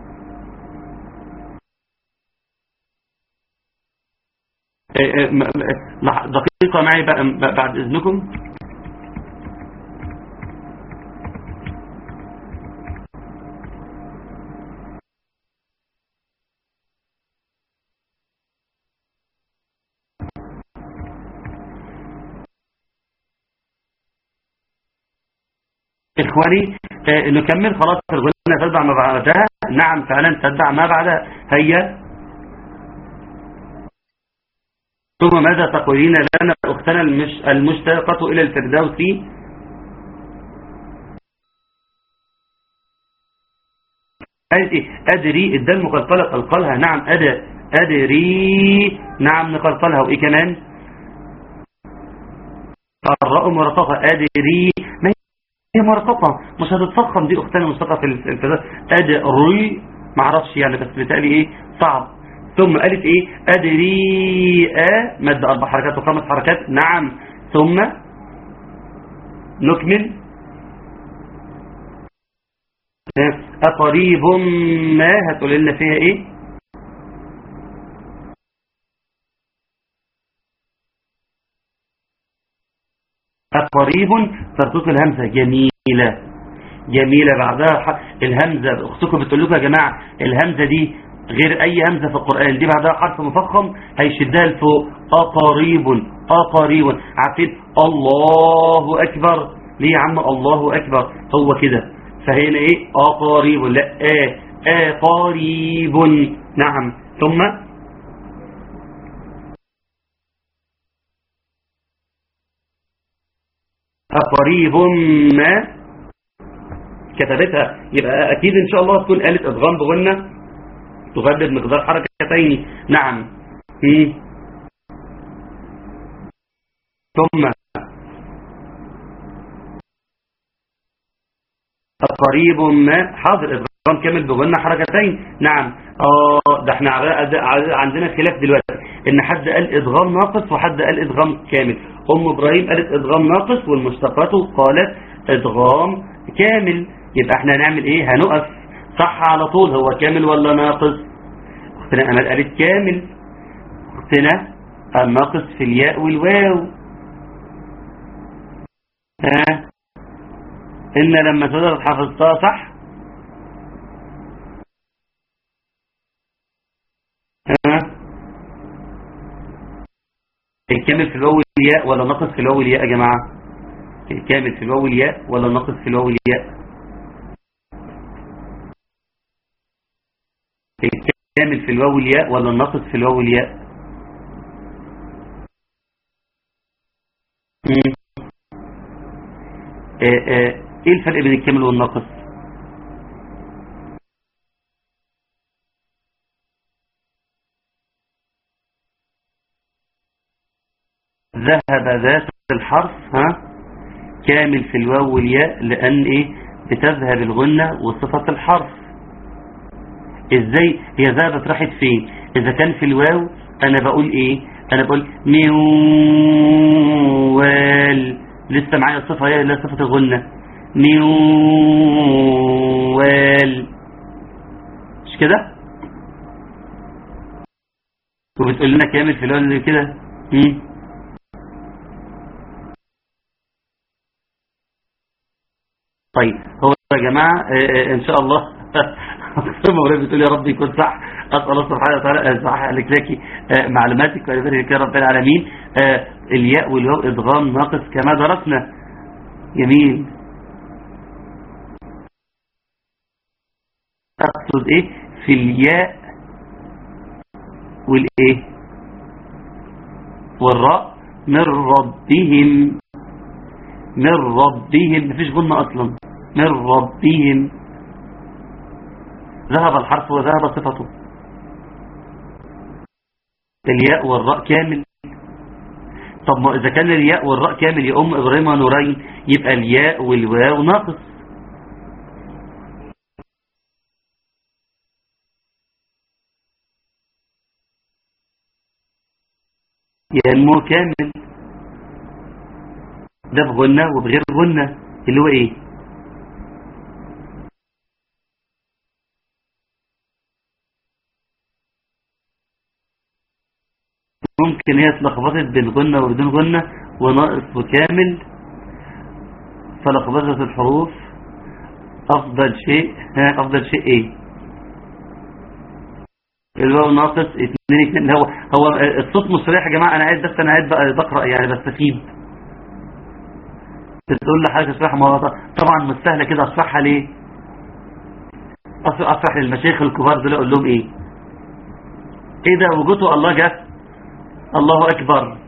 دقيقة معي بقى بعد اذنكم إخواني آه نكمل خلاص الغنى تتبع ما بعدها نعم فعلا تتبع ما بعدها هيا ثم ماذا تقولين لنا أختنا المش المشتاقة إلى الفردوس قالت إيه أدري الدال مقلقلة قلقلها نعم أد أدري نعم نقلقلها وإيه كمان الراء مرققة أدري ما هي مرققة مش هتتفخم دي اختنا مشتقة في الفردوس أدري معرفش يعني بس بتقالي ايه صعب ثم قالت ايه ادري ا مد اربع حركات وخمس حركات نعم ثم نكمل اقريب ما هتقول لنا فيها ايه اقريب ترتق الهمزه جميله جميله بعدها الهمزه اختكم بتقول لكم يا جماعه الهمزه دي غير اي همزة في القرآن دي بعدها حرف مفخم هيشدها لفوق اقريب اقريب عارفين الله اكبر ليه يا عم الله اكبر هو كده فهنا ايه اقريب لا اه اقريب نعم ثم أقريب ما كتبتها يبقى أكيد إن شاء الله تكون قالت إدغام بغنة تغدد مقدار حركتين نعم مم. ثم قريب ما حاضر إدغام كامل بغنى حركتين نعم اه ده احنا ع- ع- عندنا خلاف دلوقتي ان حد قال ادغام ناقص وحد قال ادغام كامل ام ابراهيم قالت ادغام ناقص والمشتقات قالت ادغام كامل يبقى احنا هنعمل ايه هنقف صح على طول هو كامل ولا ناقص اختنا امل قالت كامل اختنا الناقص في الياء والواو ها إن لما تقدر حفظتها صح ها الكامل في الواو والياء ولا ناقص في الواو والياء يا جماعة الكامل في الواو والياء ولا ناقص في الواو والياء الكامل في الواو والياء ولا الناقص في الواو والياء مم. آه، آه، ايه الفرق بين الكامل والناقص ذهب ذات الحرف ها كامل في الواو والياء لان ايه بتذهب الغنة وصفة الحرف ازاي هي ذهبت راحت فين اذا كان في الواو انا بقول ايه انا بقول ميوال لسه معايا الصفة هي لا صفة الغنة ميوال مش كده وبتقول لنا كامل في الواو زي كده مم. طيب هو يا جماعة آه، آه، ان شاء الله المغرب بتقول يا رب يكون صح اسال الله سبحانه وتعالى صح لك لك آه، معلوماتك ويبارك يا رب العالمين آه، الياء والواو ادغام ناقص كما درسنا جميل اقصد ايه في الياء والايه والراء من ربهم من ربهم مفيش غنة اصلا من ربهم ذهب الحرف وذهب صفته الياء والراء كامل طب ما اذا كان الياء والراء كامل يا ام ابراهيم ونورين يبقى الياء والواو ناقص ينمو كامل ده بغنى وبغير غنى اللي هو ايه ممكن هي اتلخبطت بين غنى وبدون غنى وناقص وكامل فلخبطت الحروف افضل شيء ها افضل شيء ايه الواو ناقص اتنين اتنين هو هو الصوت مش صريح يا جماعه انا قاعد بس انا قاعد بقى بقرا يعني بستفيد بتقول لي حاجه اشرحها ما هو طبعا مش سهله كده اشرحها ليه أص- اشرح للمشايخ الكبار دول اقول لهم ايه ايه ده وجوده الله جه الله اكبر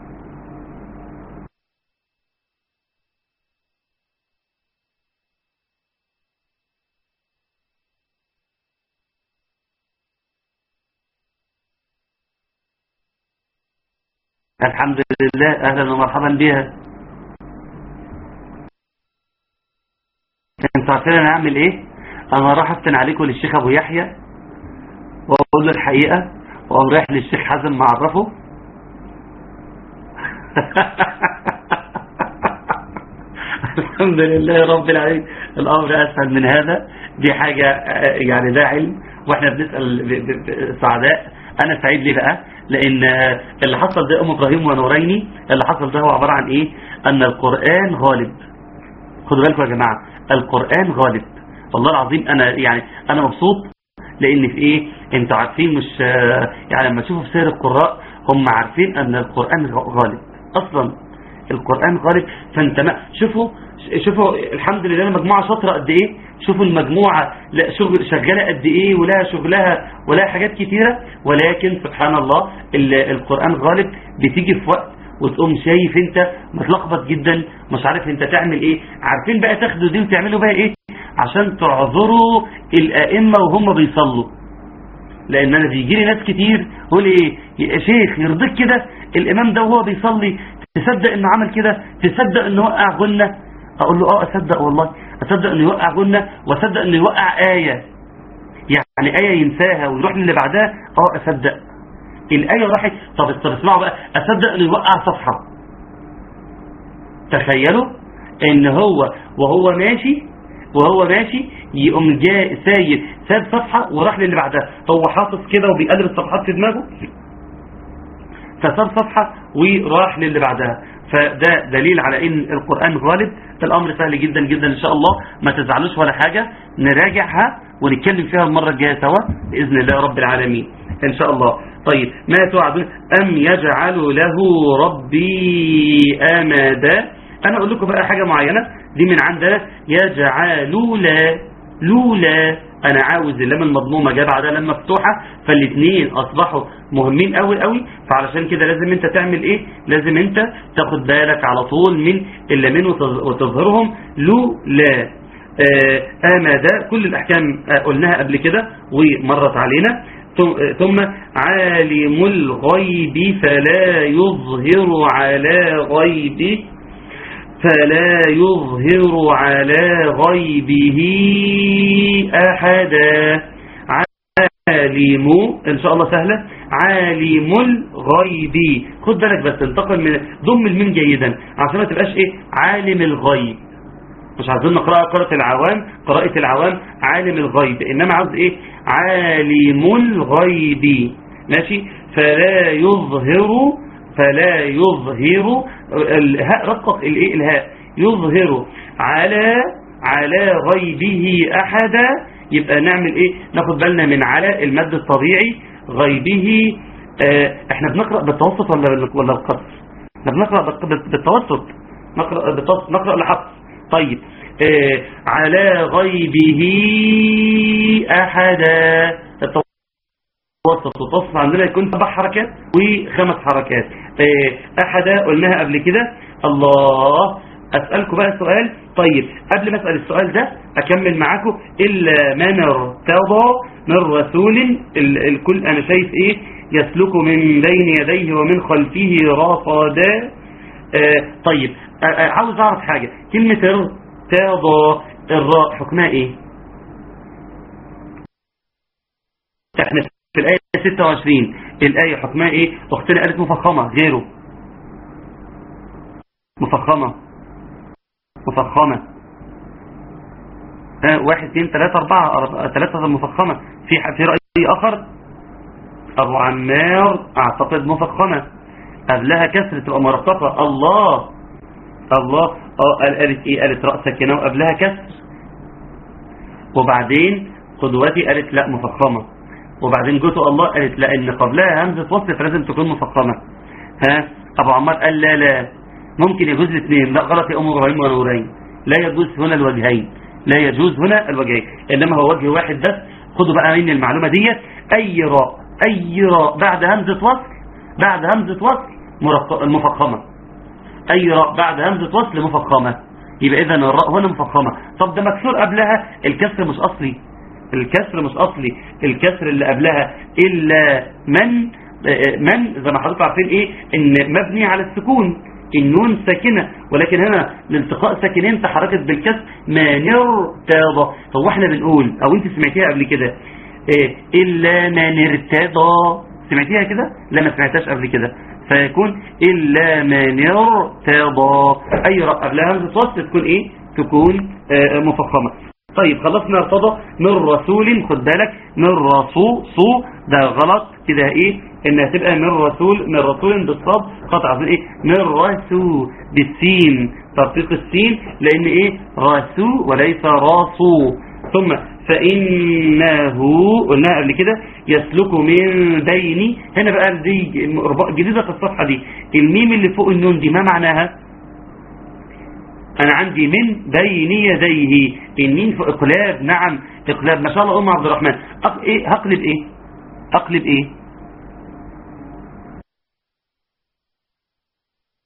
الحمد لله اهلا ومرحبا بها انتوا عارفين انا اعمل ايه انا راح افتن عليكم للشيخ ابو يحيى واقول له الحقيقه واقوم رايح للشيخ حازم معرفه الحمد لله رب العالمين الامر اسهل من هذا دي حاجه آه، يعني ده علم واحنا بنسال ب- ب- ب- سعداء انا سعيد ليه بقى لان آه، اللي حصل ده ام ابراهيم ونوريني اللي حصل ده هو عباره عن ايه ان القران غالب خدوا بالكم يا جماعه القران غالب والله العظيم انا يعني انا مبسوط لان في ايه انتوا عارفين مش آه، يعني لما تشوفوا في سير القراء هم عارفين ان القران غالب اصلا القرآن غالب فانت ما شوفوا شوفوا الحمد لله المجموعة شاطرة قد ايه شوفوا المجموعة لا شغل شغالة قد ايه ولها شغلها ولها حاجات كتيرة ولكن سبحان الله ال- القرآن غالب بتيجي في وقت وتقوم شايف انت متلخبط جدا مش عارف انت تعمل ايه عارفين بقى تاخدوا دي وتعملوا بقى ايه عشان تعذروا الائمه وهم بيصلوا لان انا بيجي لي ناس كتير يقول ايه يا شيخ يرضيك كده الامام ده وهو بيصلي تصدق انه عمل كده تصدق انه وقع غنه اقول له اه اصدق والله اصدق انه يوقع غنه واصدق انه يوقع ايه يعني ايه ينساها ويروح للي بعدها اه اصدق الايه راحت طب طب اسمعوا بقى اصدق انه يوقع صفحه تخيلوا ان هو وهو ماشي وهو ماشي يقوم جاء سايب ساب صفحة وراح للي بعدها هو حاطط كده وبيقلب الصفحات في دماغه فساب صفحة وراح للي بعدها فده دليل على ان القرآن غالب الامر سهل جدا جدا ان شاء الله ما تزعلوش ولا حاجة نراجعها ونتكلم فيها المرة الجاية سوا بإذن الله رب العالمين ان شاء الله طيب ما توعدون ام يجعل له ربي امدا انا اقول لكم بقى حاجة معينة دي من عندنا يجعل لولا لولا انا عاوز اللام المضمومة جاء بعدها لام مفتوحة فالاثنين اصبحوا مهمين قوي قوي فعلشان كده لازم انت تعمل ايه لازم انت تاخد بالك على طول من اللامين وتظ- وتظهرهم لولا آه، امدا كل الاحكام آه، قلناها قبل كده ومرت علينا ثم- ثم عالم الغيب فلا يظهر على غيبه فلا يظهر على غيبه أحدا عالم إن شاء الله سهلة عالم الغيب خد بالك بس انتقل من ضم الميم جيدا عشان ما تبقاش ايه عالم الغيب مش عايزين نقرأ قراءة العوام قراءة العوام عالم الغيب إنما عاوز إيه عالم الغيب ماشي فلا يظهر فلا يظهر الهاء رقق الايه الهاء يظهر على على غيبه أحدا يبقى نعمل إيه ناخد بالنا من على المد الطبيعي غيبه آه احنا بنقرأ بالتوسط ولا ولا بالقصر احنا بنقرأ بالت- بالتوسط نقرأ بالتوسط نقرأ لحفظ طيب آه على غيبه أحدا التوسط والتوسط عندنا يكون سبع حركات وخمس حركات آه أحدا قلناها قبل كده الله أسألكم بقى سؤال طيب قبل ما أسأل السؤال ده أكمل معاكم إلا من ارتضى من رسول ال- الكل أنا شايف إيه يسلك من بين يديه ومن خلفه رصدا آه طيب آه آه عاوز أعرف حاجة كلمة ارتضى الراء حكمها إيه احنا في الآية 26 الآية حكمها إيه أختنا قالت مفخمة غيره مفخمة مفخمة ها واحد اثنين ثلاثة أربعة أربعة- ثلاثة مفخمة في ح- في رأي آخر أبو عمار أعتقد مفخمة قبلها كسرة تبقى مرققة الله الله اه قال- قالت ايه قالت رأس ساكنة وقبلها كسر وبعدين قدوتي قالت لا مفخمة وبعدين جوته الله قالت لا ان قبلها همزة وصل فلازم تكون مفخمة ها ابو عمار قال لا لا ممكن يجوز الاثنين لا غلط يا ام ابراهيم ونورين لا يجوز هنا الوجهين لا يجوز هنا الوجهين انما هو وجه واحد بس خدوا بقى مني المعلومة ديت اي راء اي راء بعد همزة وصل بعد همزة وصل مرق- مفخمة اي راء بعد همزة وصل مفخمة يبقى اذا الراء هنا مفخمة طب ده مكسور قبلها الكسر مش اصلي الكسر مش اصلي الكسر اللي قبلها الا من آه، من زي ما حضرتك عارفين ايه ان مبني على السكون النون ساكنة ولكن هنا الالتقاء ساكنين تحركت بالكسر ما نرتضى هو احنا بنقول او انت سمعتيها قبل كده إيه الا من ارتضى سمعتيها كده لا ما سمعتهاش قبل كده فيكون إلا من ارتضى أي راء قبلها همزة وصل تكون إيه تكون آه، مفخمة طيب خلصنا ارتضى من رسول خد بالك من رسول صو ده غلط كده ايه انها تبقى من رسول من رسول بالصاد قطع عشان ايه من رسول بالسين ترقيق السين لان ايه رسول وليس راسو ثم فإنه قلناها قبل كده يسلك من بين هنا بقى دي جديدة في الصفحة دي الميم اللي فوق النون دي ما معناها أنا عندي من بين يديه الميم في إقلاب نعم إقلاب ما شاء الله أم عبد الرحمن أق... إيه هقلب إيه أقلب إيه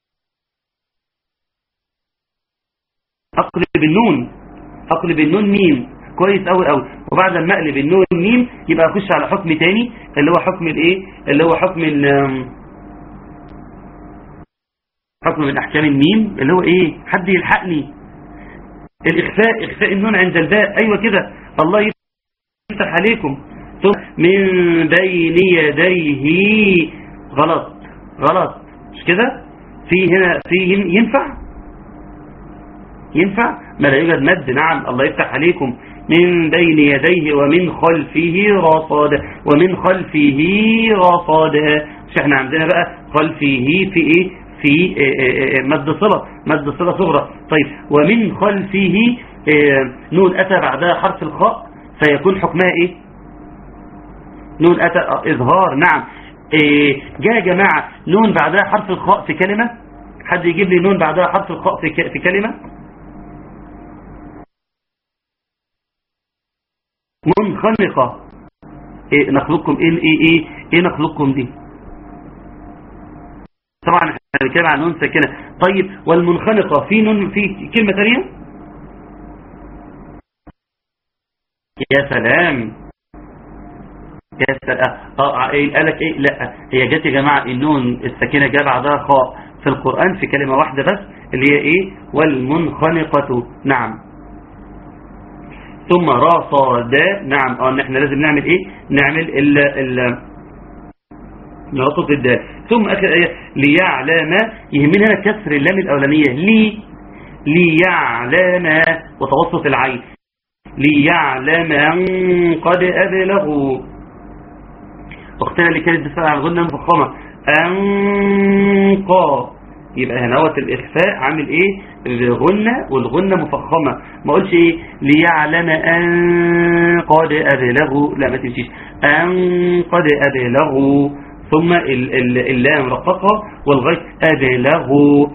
اقلب النون اقلب النون ميم كويس قوي قوي وبعد ما اقلب النون ميم يبقى اخش على حكم تاني اللي هو حكم الايه اللي هو حكم ال حكم من احكام الميم اللي هو ايه حد يلحقني الاخفاء اخفاء النون عند الباء ايوه كده الله يفتح عليكم ثم من بين يديه غلط غلط مش كده في هنا في ينفع ينفع ما لا يوجد مد نعم الله يفتح عليكم من بين يديه ومن خلفه رصاد ومن خلفه رصاد مش احنا عندنا بقى خلفه في ايه في مد صلة مد صلة صغرى طيب ومن خلفه نون أتى بعدها حرف الخاء فيكون حكمها ايه نون أتى إظهار نعم جاء يا جماعة نون بعدها حرف الخاء في كلمة حد يجيب لي نون بعدها حرف الخاء في في كلمة منخنقة إيه نخلقكم ايه ايه ايه, إيه نخلقكم دي طبعا احنا بنتكلم عن نون ساكنه طيب والمنخنقه في نون في كلمه ثانيه يا سلام يا سلام اه ايه قالك ايه لا هي جت يا جماعه النون الساكنه جاء بعدها خاء في القران في كلمه واحده بس اللي هي ايه والمنخنقه نعم ثم راصد نعم اه ان احنا لازم نعمل ايه نعمل ال ال نقطة الدال ثم اخر ايه ليعلم يهمنا هنا كسر اللام الاولانية لي ليعلم وتوسط العين ليعلم ان قد ابلغوا اختنا اللي كانت بتسأل عن الغنة المفخمة انقى يبقى هنا وقت الإخفاء عامل إيه الغنة والغنة مفخمة ما قلش إيه ليعلم أن قد أبلغوا لا ما تمشيش أن قد أبلغوا ثم اللام رققة والغاية أبلغوا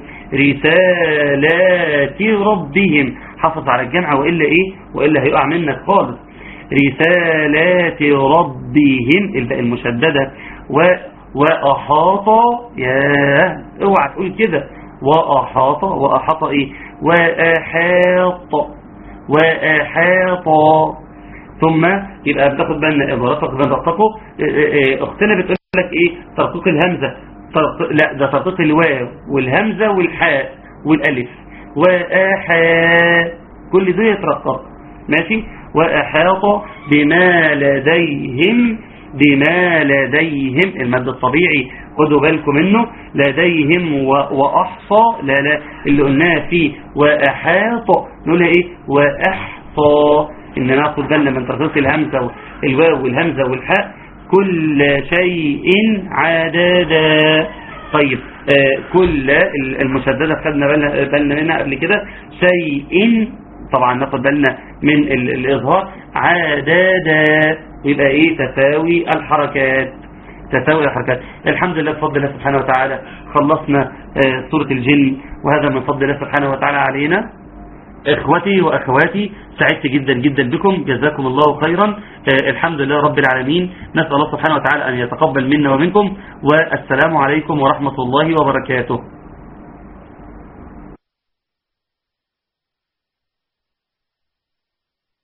رسالات ربهم حافظ على الجمع وإلا إيه وإلا هيقع منك خالص رسالات ربهم الباء المشددة و وأحاط يا اوعى تقول كده وأحاط وأحاط ايه وأحاط وأحاط ثم يبقى بتاخد بالنا إبارتك بين رققه اختنا بتقول لك ايه ترقيق الهمزة ترق... لا ده ترقيق الواو والهمزة والحاء والالف وأحا كل ده يترقق ماشي وأحاط بما لديهم بما لديهم المد الطبيعي خدوا بالكم منه لديهم وأحصى لا لا اللي قلناها فيه وأحاط نقولها ايه وأحصى إن ناخد بالنا من ترخيص الهمزة الواو والهمزة والحاء كل شيء عددا طيب آه كل المشددة خدنا بالنا, بالنا منها قبل كده شيء طبعا ناخد بالنا من الإظهار عددا يبقى ايه تساوي الحركات تساوي الحركات الحمد لله بفضل الله سبحانه وتعالى خلصنا آه سورة الجن وهذا من فضل الله سبحانه وتعالى علينا اخوتي واخواتي سعدت جدا جدا بكم جزاكم الله خيرا آه الحمد لله رب العالمين نسأل الله سبحانه وتعالى أن يتقبل منا ومنكم والسلام عليكم ورحمة الله وبركاته